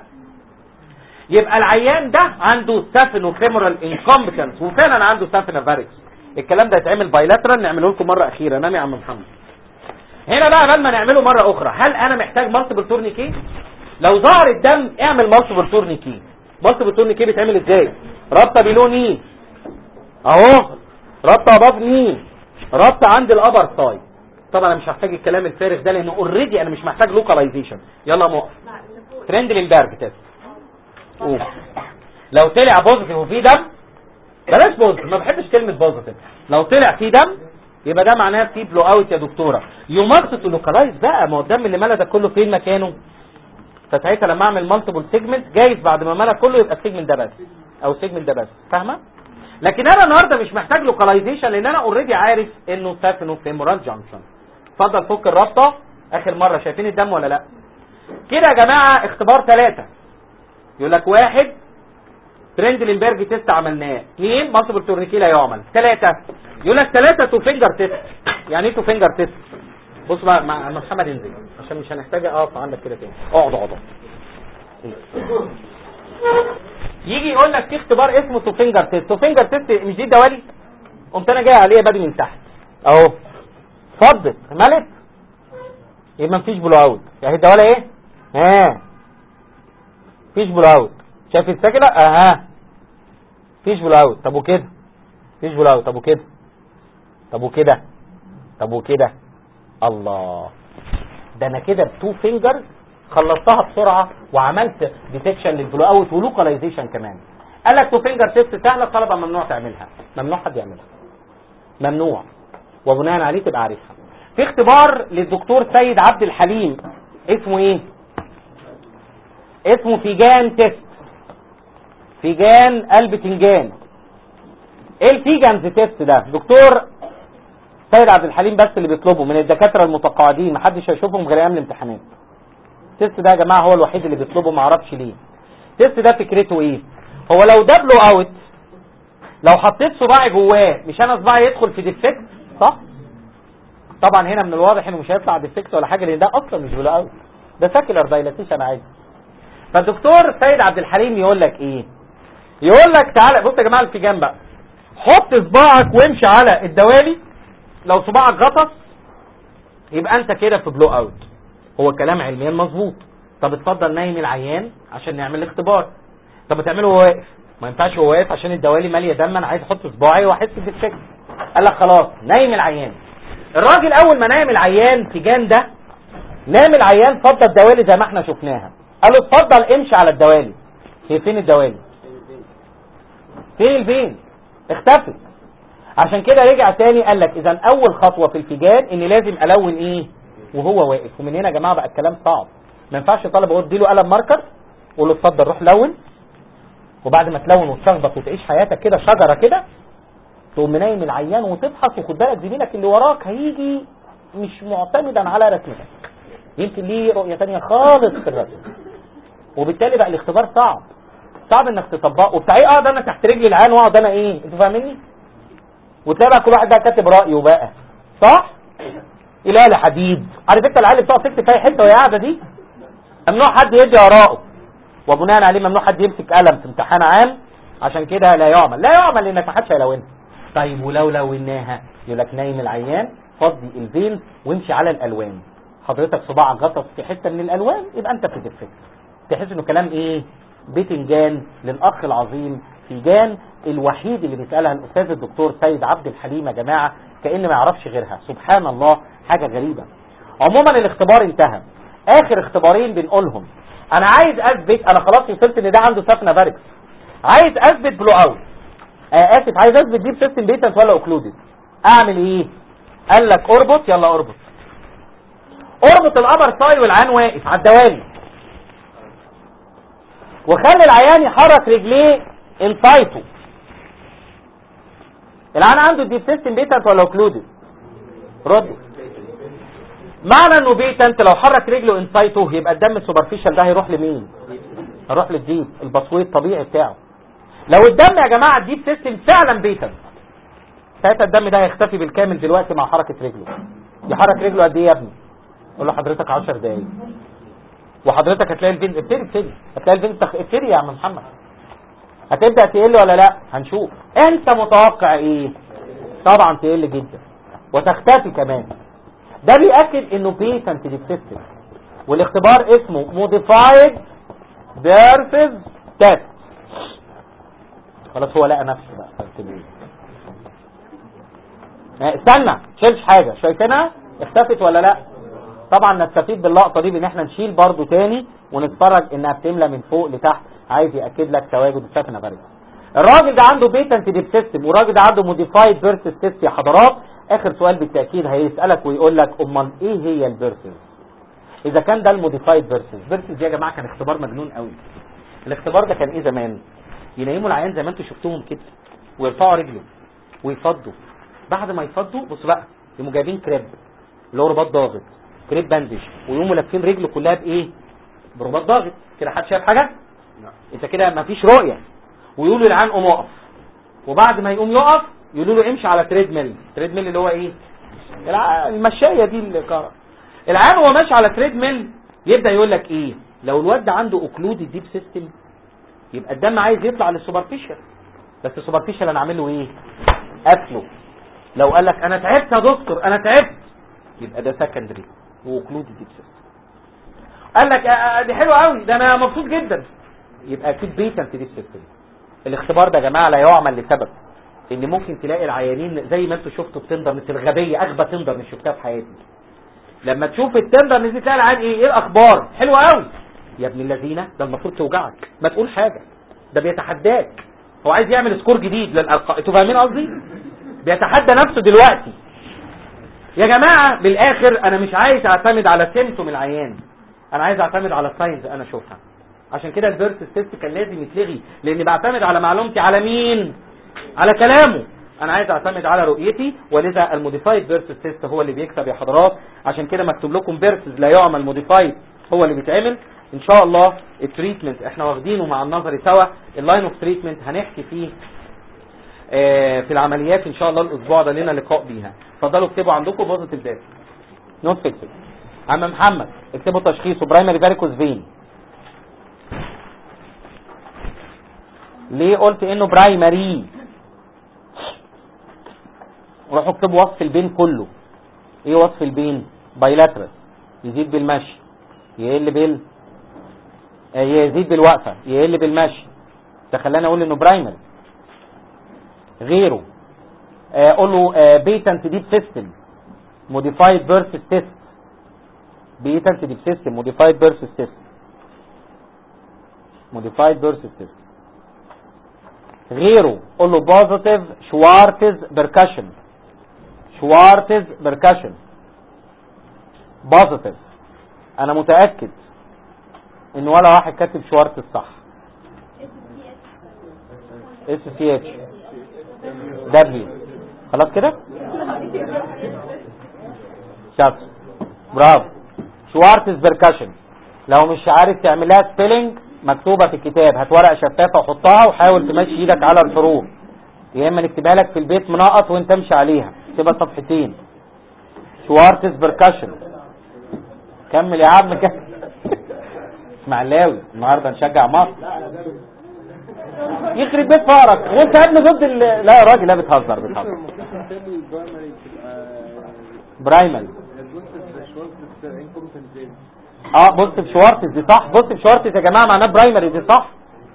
يبقى العيان ده عنده ستافينو فيمورال انكومبتنس وفعلا عنده ستافينا فاريكس الكلام ده يتعمل بايلاترال نعمله لكم مره اخيره نعم يا عم محمد هنا بقى قبل ما نعمله مره اخرى هل انا محتاج مالتيبل تورنيكي لو ظهر الدم اعمل مالتيبل تورنيكي مالتيبل تورنيكي بيتعمل ازاي رابطه بيلون ايه اهو رابطه اباف ني رابطه عند الابر سايد طبعا انا مش هحتاج الكلام الفارغ ده لانه اوريدي انا مش محتاج لوكاليزيشن يلا موقف ترند لينبرج تيست قول. لو طلع بوزيتيف وفيه دم بلاش بوزيتيف ما بحبش كلمه بوزيتيف لو طلع فيه دم يبقى ده معناها في بلو اوت يا دكتوره يمارس لوكالايز بقى ما هو الدم اللي ملى ده كله فين مكانه فساعتها لما اعمل مالتيبل سيجمنت جايز بعد ما ملى كله يبقى السيجمنت ده بس او السيجمنت ده بس فاهمه لكن انا النهارده مش محتاج لوكاليزيشن لان انا اوريدي عارف انه سافينو فيمورال جانكشن اتفضل فك الرابطه اخر مره شايفين الدم ولا لا كده يا جماعه اختبار ثلاثه يقول لك واحد ترند لينبرج تيست عملناه اثنين مالتيبل تورنيكي لا يعمل ثلاثة يقول لك ثلاثة تو فينجر تيست يعني ايه تو فينجر تيست بص بقى مع مع محمد انزل عشان مش هنحتاج اقف عندك كده تاني اقعد اقعد يجي يقول لك في اختبار اسمه تو فينجر تيست تو فينجر تيست مش دي دوالي قمت انا جاي عليه بادي من تحت اهو فضت ملت يبقى مفيش بلو اوت يعني الدواله ايه ها مفيش بلو اوت شايف السكنه اها مفيش بلو اوت طب وكده مفيش بلو اوت طب وكده طب وكده طب وكده الله ده انا كده بتو فينجر خلصتها بسرعه وعملت ديتكشن للبلو اوت ولوكاليزيشن كمان قال لك تو فينجر تيست سهله الطلبه ممنوع تعملها ممنوع حد يعملها ممنوع وبناء عليه تبقى عارفها في اختبار للدكتور سيد عبد الحليم اسمه ايه اسمه فيجان تيست فيجان قلب تنجان ايه الفيجانز تيست ده دكتور سيد عبد الحليم بس اللي بيطلبه من الدكاتره المتقاعدين محدش هيشوفهم غير ايام الامتحانات التيست ده يا جماعه هو الوحيد اللي بيطلبه ما اعرفش ليه التيست ده فكرته ايه هو لو ده بلو اوت لو حطيت صباعي جواه مش انا صباعي يدخل في ديفكت صح طبعا هنا من الواضح انه مش هيطلع ديفكت ولا حاجه لان ده اصلا مش بلو اوت ده ساكلر دايلاتيشن عادي فالدكتور سيد عبد الحليم يقول لك ايه يقول لك تعالى بص يا جماعه الفيجان بقى حط صباعك وامشي على الدوالي لو صباعك غطس يبقى انت كده في بلو اوت هو كلام علميا مظبوط طب اتفضل نايم العيان عشان نعمل الاختبار طب تعمله وهو واقف ما ينفعش وهو واقف عشان الدوالي ماليه دم انا عايز احط صباعي واحس بالشكل قال لك خلاص نايم العيان الراجل اول ما نايم العيان تيجان ده نام العيان فضى الدوالي زي ما احنا شفناها قال له اتفضل امشي على الدوالي هي فين الدوالي فين الفين اختفت عشان كده رجع تاني قال لك اذا اول خطوه في الفيجان ان لازم الون ايه وهو واقف ومن هنا يا جماعه بقى الكلام صعب ما ينفعش طالب اقول اديله قلم ماركر قول له اتفضل روح لون وبعد ما تلون وتشخبط وتعيش حياتك كده شجره كده تقوم منايم العيان وتبحث وخد بالك زميلك اللي وراك هيجي مش معتمدا على رسمتك يمكن ليه رؤيه تانية خالص في الرسم وبالتالي بقى الاختبار صعب صعب انك تطبقه وبتاع ايه اقعد انا تحت رجلي العيان واقعد انا ايه انتوا فاهميني وتلاقي بقى كل واحد بقى كاتب رايه بقى صح اله حديد عارف انت العيال اللي بتقعد تكتب في اي حته وهي قاعده دي ممنوع حد يدي اراءه وبناء عليه ممنوع حد يمسك قلم في امتحان عام عشان كده لا يعمل لا يعمل لانك ما حدش هيلونها طيب ولو لوناها يقول لك نايم العيان فضي الفين وامشي على الالوان حضرتك صباعك غطس في حته من الالوان يبقى انت في ديفكت تحس انه كلام ايه بتنجان للاخ العظيم فيجان الوحيد اللي بيسالها الاستاذ الدكتور سيد عبد الحليم يا جماعه كان ما يعرفش غيرها سبحان الله حاجه غريبه عموما الاختبار انتهى اخر اختبارين بنقولهم انا عايز اثبت انا خلاص وصلت ان ده عنده سفنه فاركس عايز اثبت بلو اوت آه اسف عايز اثبت ديب سيستم بيتنت ولا اوكلودد اعمل ايه قال لك اربط يلا اربط اربط الابر ساي والعيان واقف على الدوالي وخلي العيان يحرك رجليه انسايتو العيان عنده ديب سيستم بيتنت ولا اوكلودد رد معنى انه بيتنت لو حرك رجله انسايتو يبقى الدم السوبرفيشال ده هيروح لمين هيروح للديب البصوي الطبيعي بتاعه لو الدم يا جماعه الديب سيستم فعلا بيتنت ساعتها الدم ده هيختفي بالكامل دلوقتي مع حركه رجله يحرك رجله قد ايه يا ابني قول له حضرتك 10 دقايق وحضرتك هتلاقي الفين ابتدي ابتدي هتلاقي الفين تخ... ابتدي يا عم محمد هتبدا تقل ولا لا هنشوف انت متوقع ايه طبعا تقل جدا وتختفي كمان ده بيأكد انه بيتنت ديب والاختبار اسمه موديفايد بيرفز تيست خلاص هو لقى نفسه بقى فاكتبه ايه استنى تشيلش حاجه شايفينها اختفت ولا لا طبعا نستفيد باللقطه دي بان احنا نشيل برضو تاني ونتفرج انها بتملى من فوق لتحت عايز ياكد لك تواجد السفنه فارغه الراجل ده عنده بيتنت ديب سيستم والراجل ده عنده موديفايد بيرسز تيست يا حضرات اخر سؤال بالتاكيد هيسالك ويقول لك امال ايه هي البيرسز اذا كان ده الموديفايد بيرسز بيرسز دي يا جماعه كان اختبار مجنون قوي الاختبار ده كان ايه زمان ينيموا العيان زي ما انتوا شفتوهم كده ويرفعوا رجله ويفضوا بعد ما يفضوا بص بقى يقوموا جايبين كريب اللي هو رباط ضاغط كريب باندج ويقوموا لافين رجله كلها بايه برباط ضاغط كده حد شايف حاجه انت كده مفيش رؤيه ويقولوا للعيان قوم اقف وبعد ما يقوم يقف يقولوا له امشي على تريد ميل تريد ميل اللي هو ايه الع- المشايه دي الكهرباء العام هو ماشي على تريد ميل يبدا يقول لك ايه لو الواد ده عنده اوكلود ديب سيستم يبقى الدم عايز يطلع للسوبرفيشال بس السوبرفيشال انا عامل له ايه قتله لو قال لك انا تعبت يا دكتور انا تعبت يبقى ده سكندري واوكلود ديب سيستم قال لك آه، آه، دي حلوه قوي ده انا مبسوط جدا يبقى اكيد بيتنت ديب سيستم الاختبار ده يا جماعه لا يعمل لسبب ان ممكن تلاقي العيانين زي ما انتوا شفتوا التندرنس الغبيه اغبى تندرنس شفتها في حياتي لما تشوف التندرنس دي تلاقي العيان ايه ايه الاخبار حلوه قوي يا ابن الذين ده المفروض توجعك ما تقول حاجه ده بيتحداك هو عايز يعمل سكور جديد للارقام انتوا فاهمين قصدي بيتحدى نفسه دلوقتي يا جماعه بالاخر انا مش عايز اعتمد على سيمتوم العيان انا عايز اعتمد على الساينز انا اشوفها عشان كده البيرث تيست كان لازم يتلغي لان بعتمد على معلومتي على مين على كلامه انا عايز اعتمد على رؤيتي ولذا الموديفايد بيرث تيست هو اللي بيكسب يا حضرات عشان كده مكتوب لكم بيرث لا يعمل موديفايد هو اللي بيتعمل ان شاء الله التريتمنت احنا واخدينه مع النظري سوا اللاين اوف تريتمنت هنحكي فيه آه، في العمليات ان شاء الله الاسبوع ده لنا لقاء بيها اتفضلوا اكتبوا عندكم بوزيتيف داتا نوت فيكسد عم محمد اكتبوا تشخيصه برايمري فاريكوز فين ليه قلت انه برايمري روحوا اكتبوا وصف البين كله ايه وصف البين بايلاترال يزيد بالمشي يقل بال آه، يزيد بالوقفه يقل بالمشي ده خلاني اقول انه برايمري غيره آه، قول له بيتنت ديب سيستم موديفايد بيرث تيست بيتنت ديب سيستم موديفايد بيرث تيست موديفايد بيرث تيست غيره قول له بوزيتيف شوارتز بركشن شوارتز بركشن بوزيتيف انا متاكد ان ولا واحد كاتب شوارتز صح اس سي اتش دبليو خلاص كده شاطر برافو شوارتز بركشن لو مش عارف تعملها سبيلنج مكتوبه في الكتاب هات ورقه شفافه وحطها وحاول تمشي ايدك على الحروف يا اما نكتبها لك في البيت منقط وانت امشي عليها تبقى صفحتين شوارتز بركشن كمل يا عم كمل اسماعيلاوي النهارده نشجع مصر يخرب بيت فقرك وانت يا ابني ضد ال... لا يا راجل لا بتهزر بتهزر برايمري اه بص في شوارتز دي صح بص في شوارتز يا جماعه معناه برايمري دي صح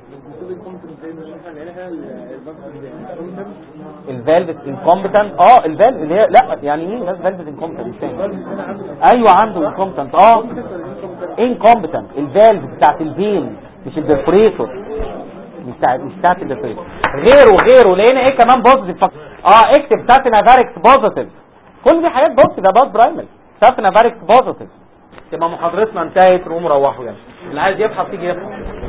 الفالف انكومبتنت اه الفالف اللي هي لا يعني ايه فالف انكومبتنت مش فاهم ايوه عنده انكومبتنت اه انكومبتنت الفالف بتاعت الفين مش البرفوريتور مش بتاع مش بتاعت البرفوريتور غيره غيره لقينا ايه كمان بوزيتيف اه اكتب ساتينافاريكس بوزيتيف كل دي حاجات بوزيتيف اباوت برايمري ساتينافاريكس بوزيتيف تبقى محاضرتنا انتهت روم روحوا يعني اللي عايز يبحث يجي يبحث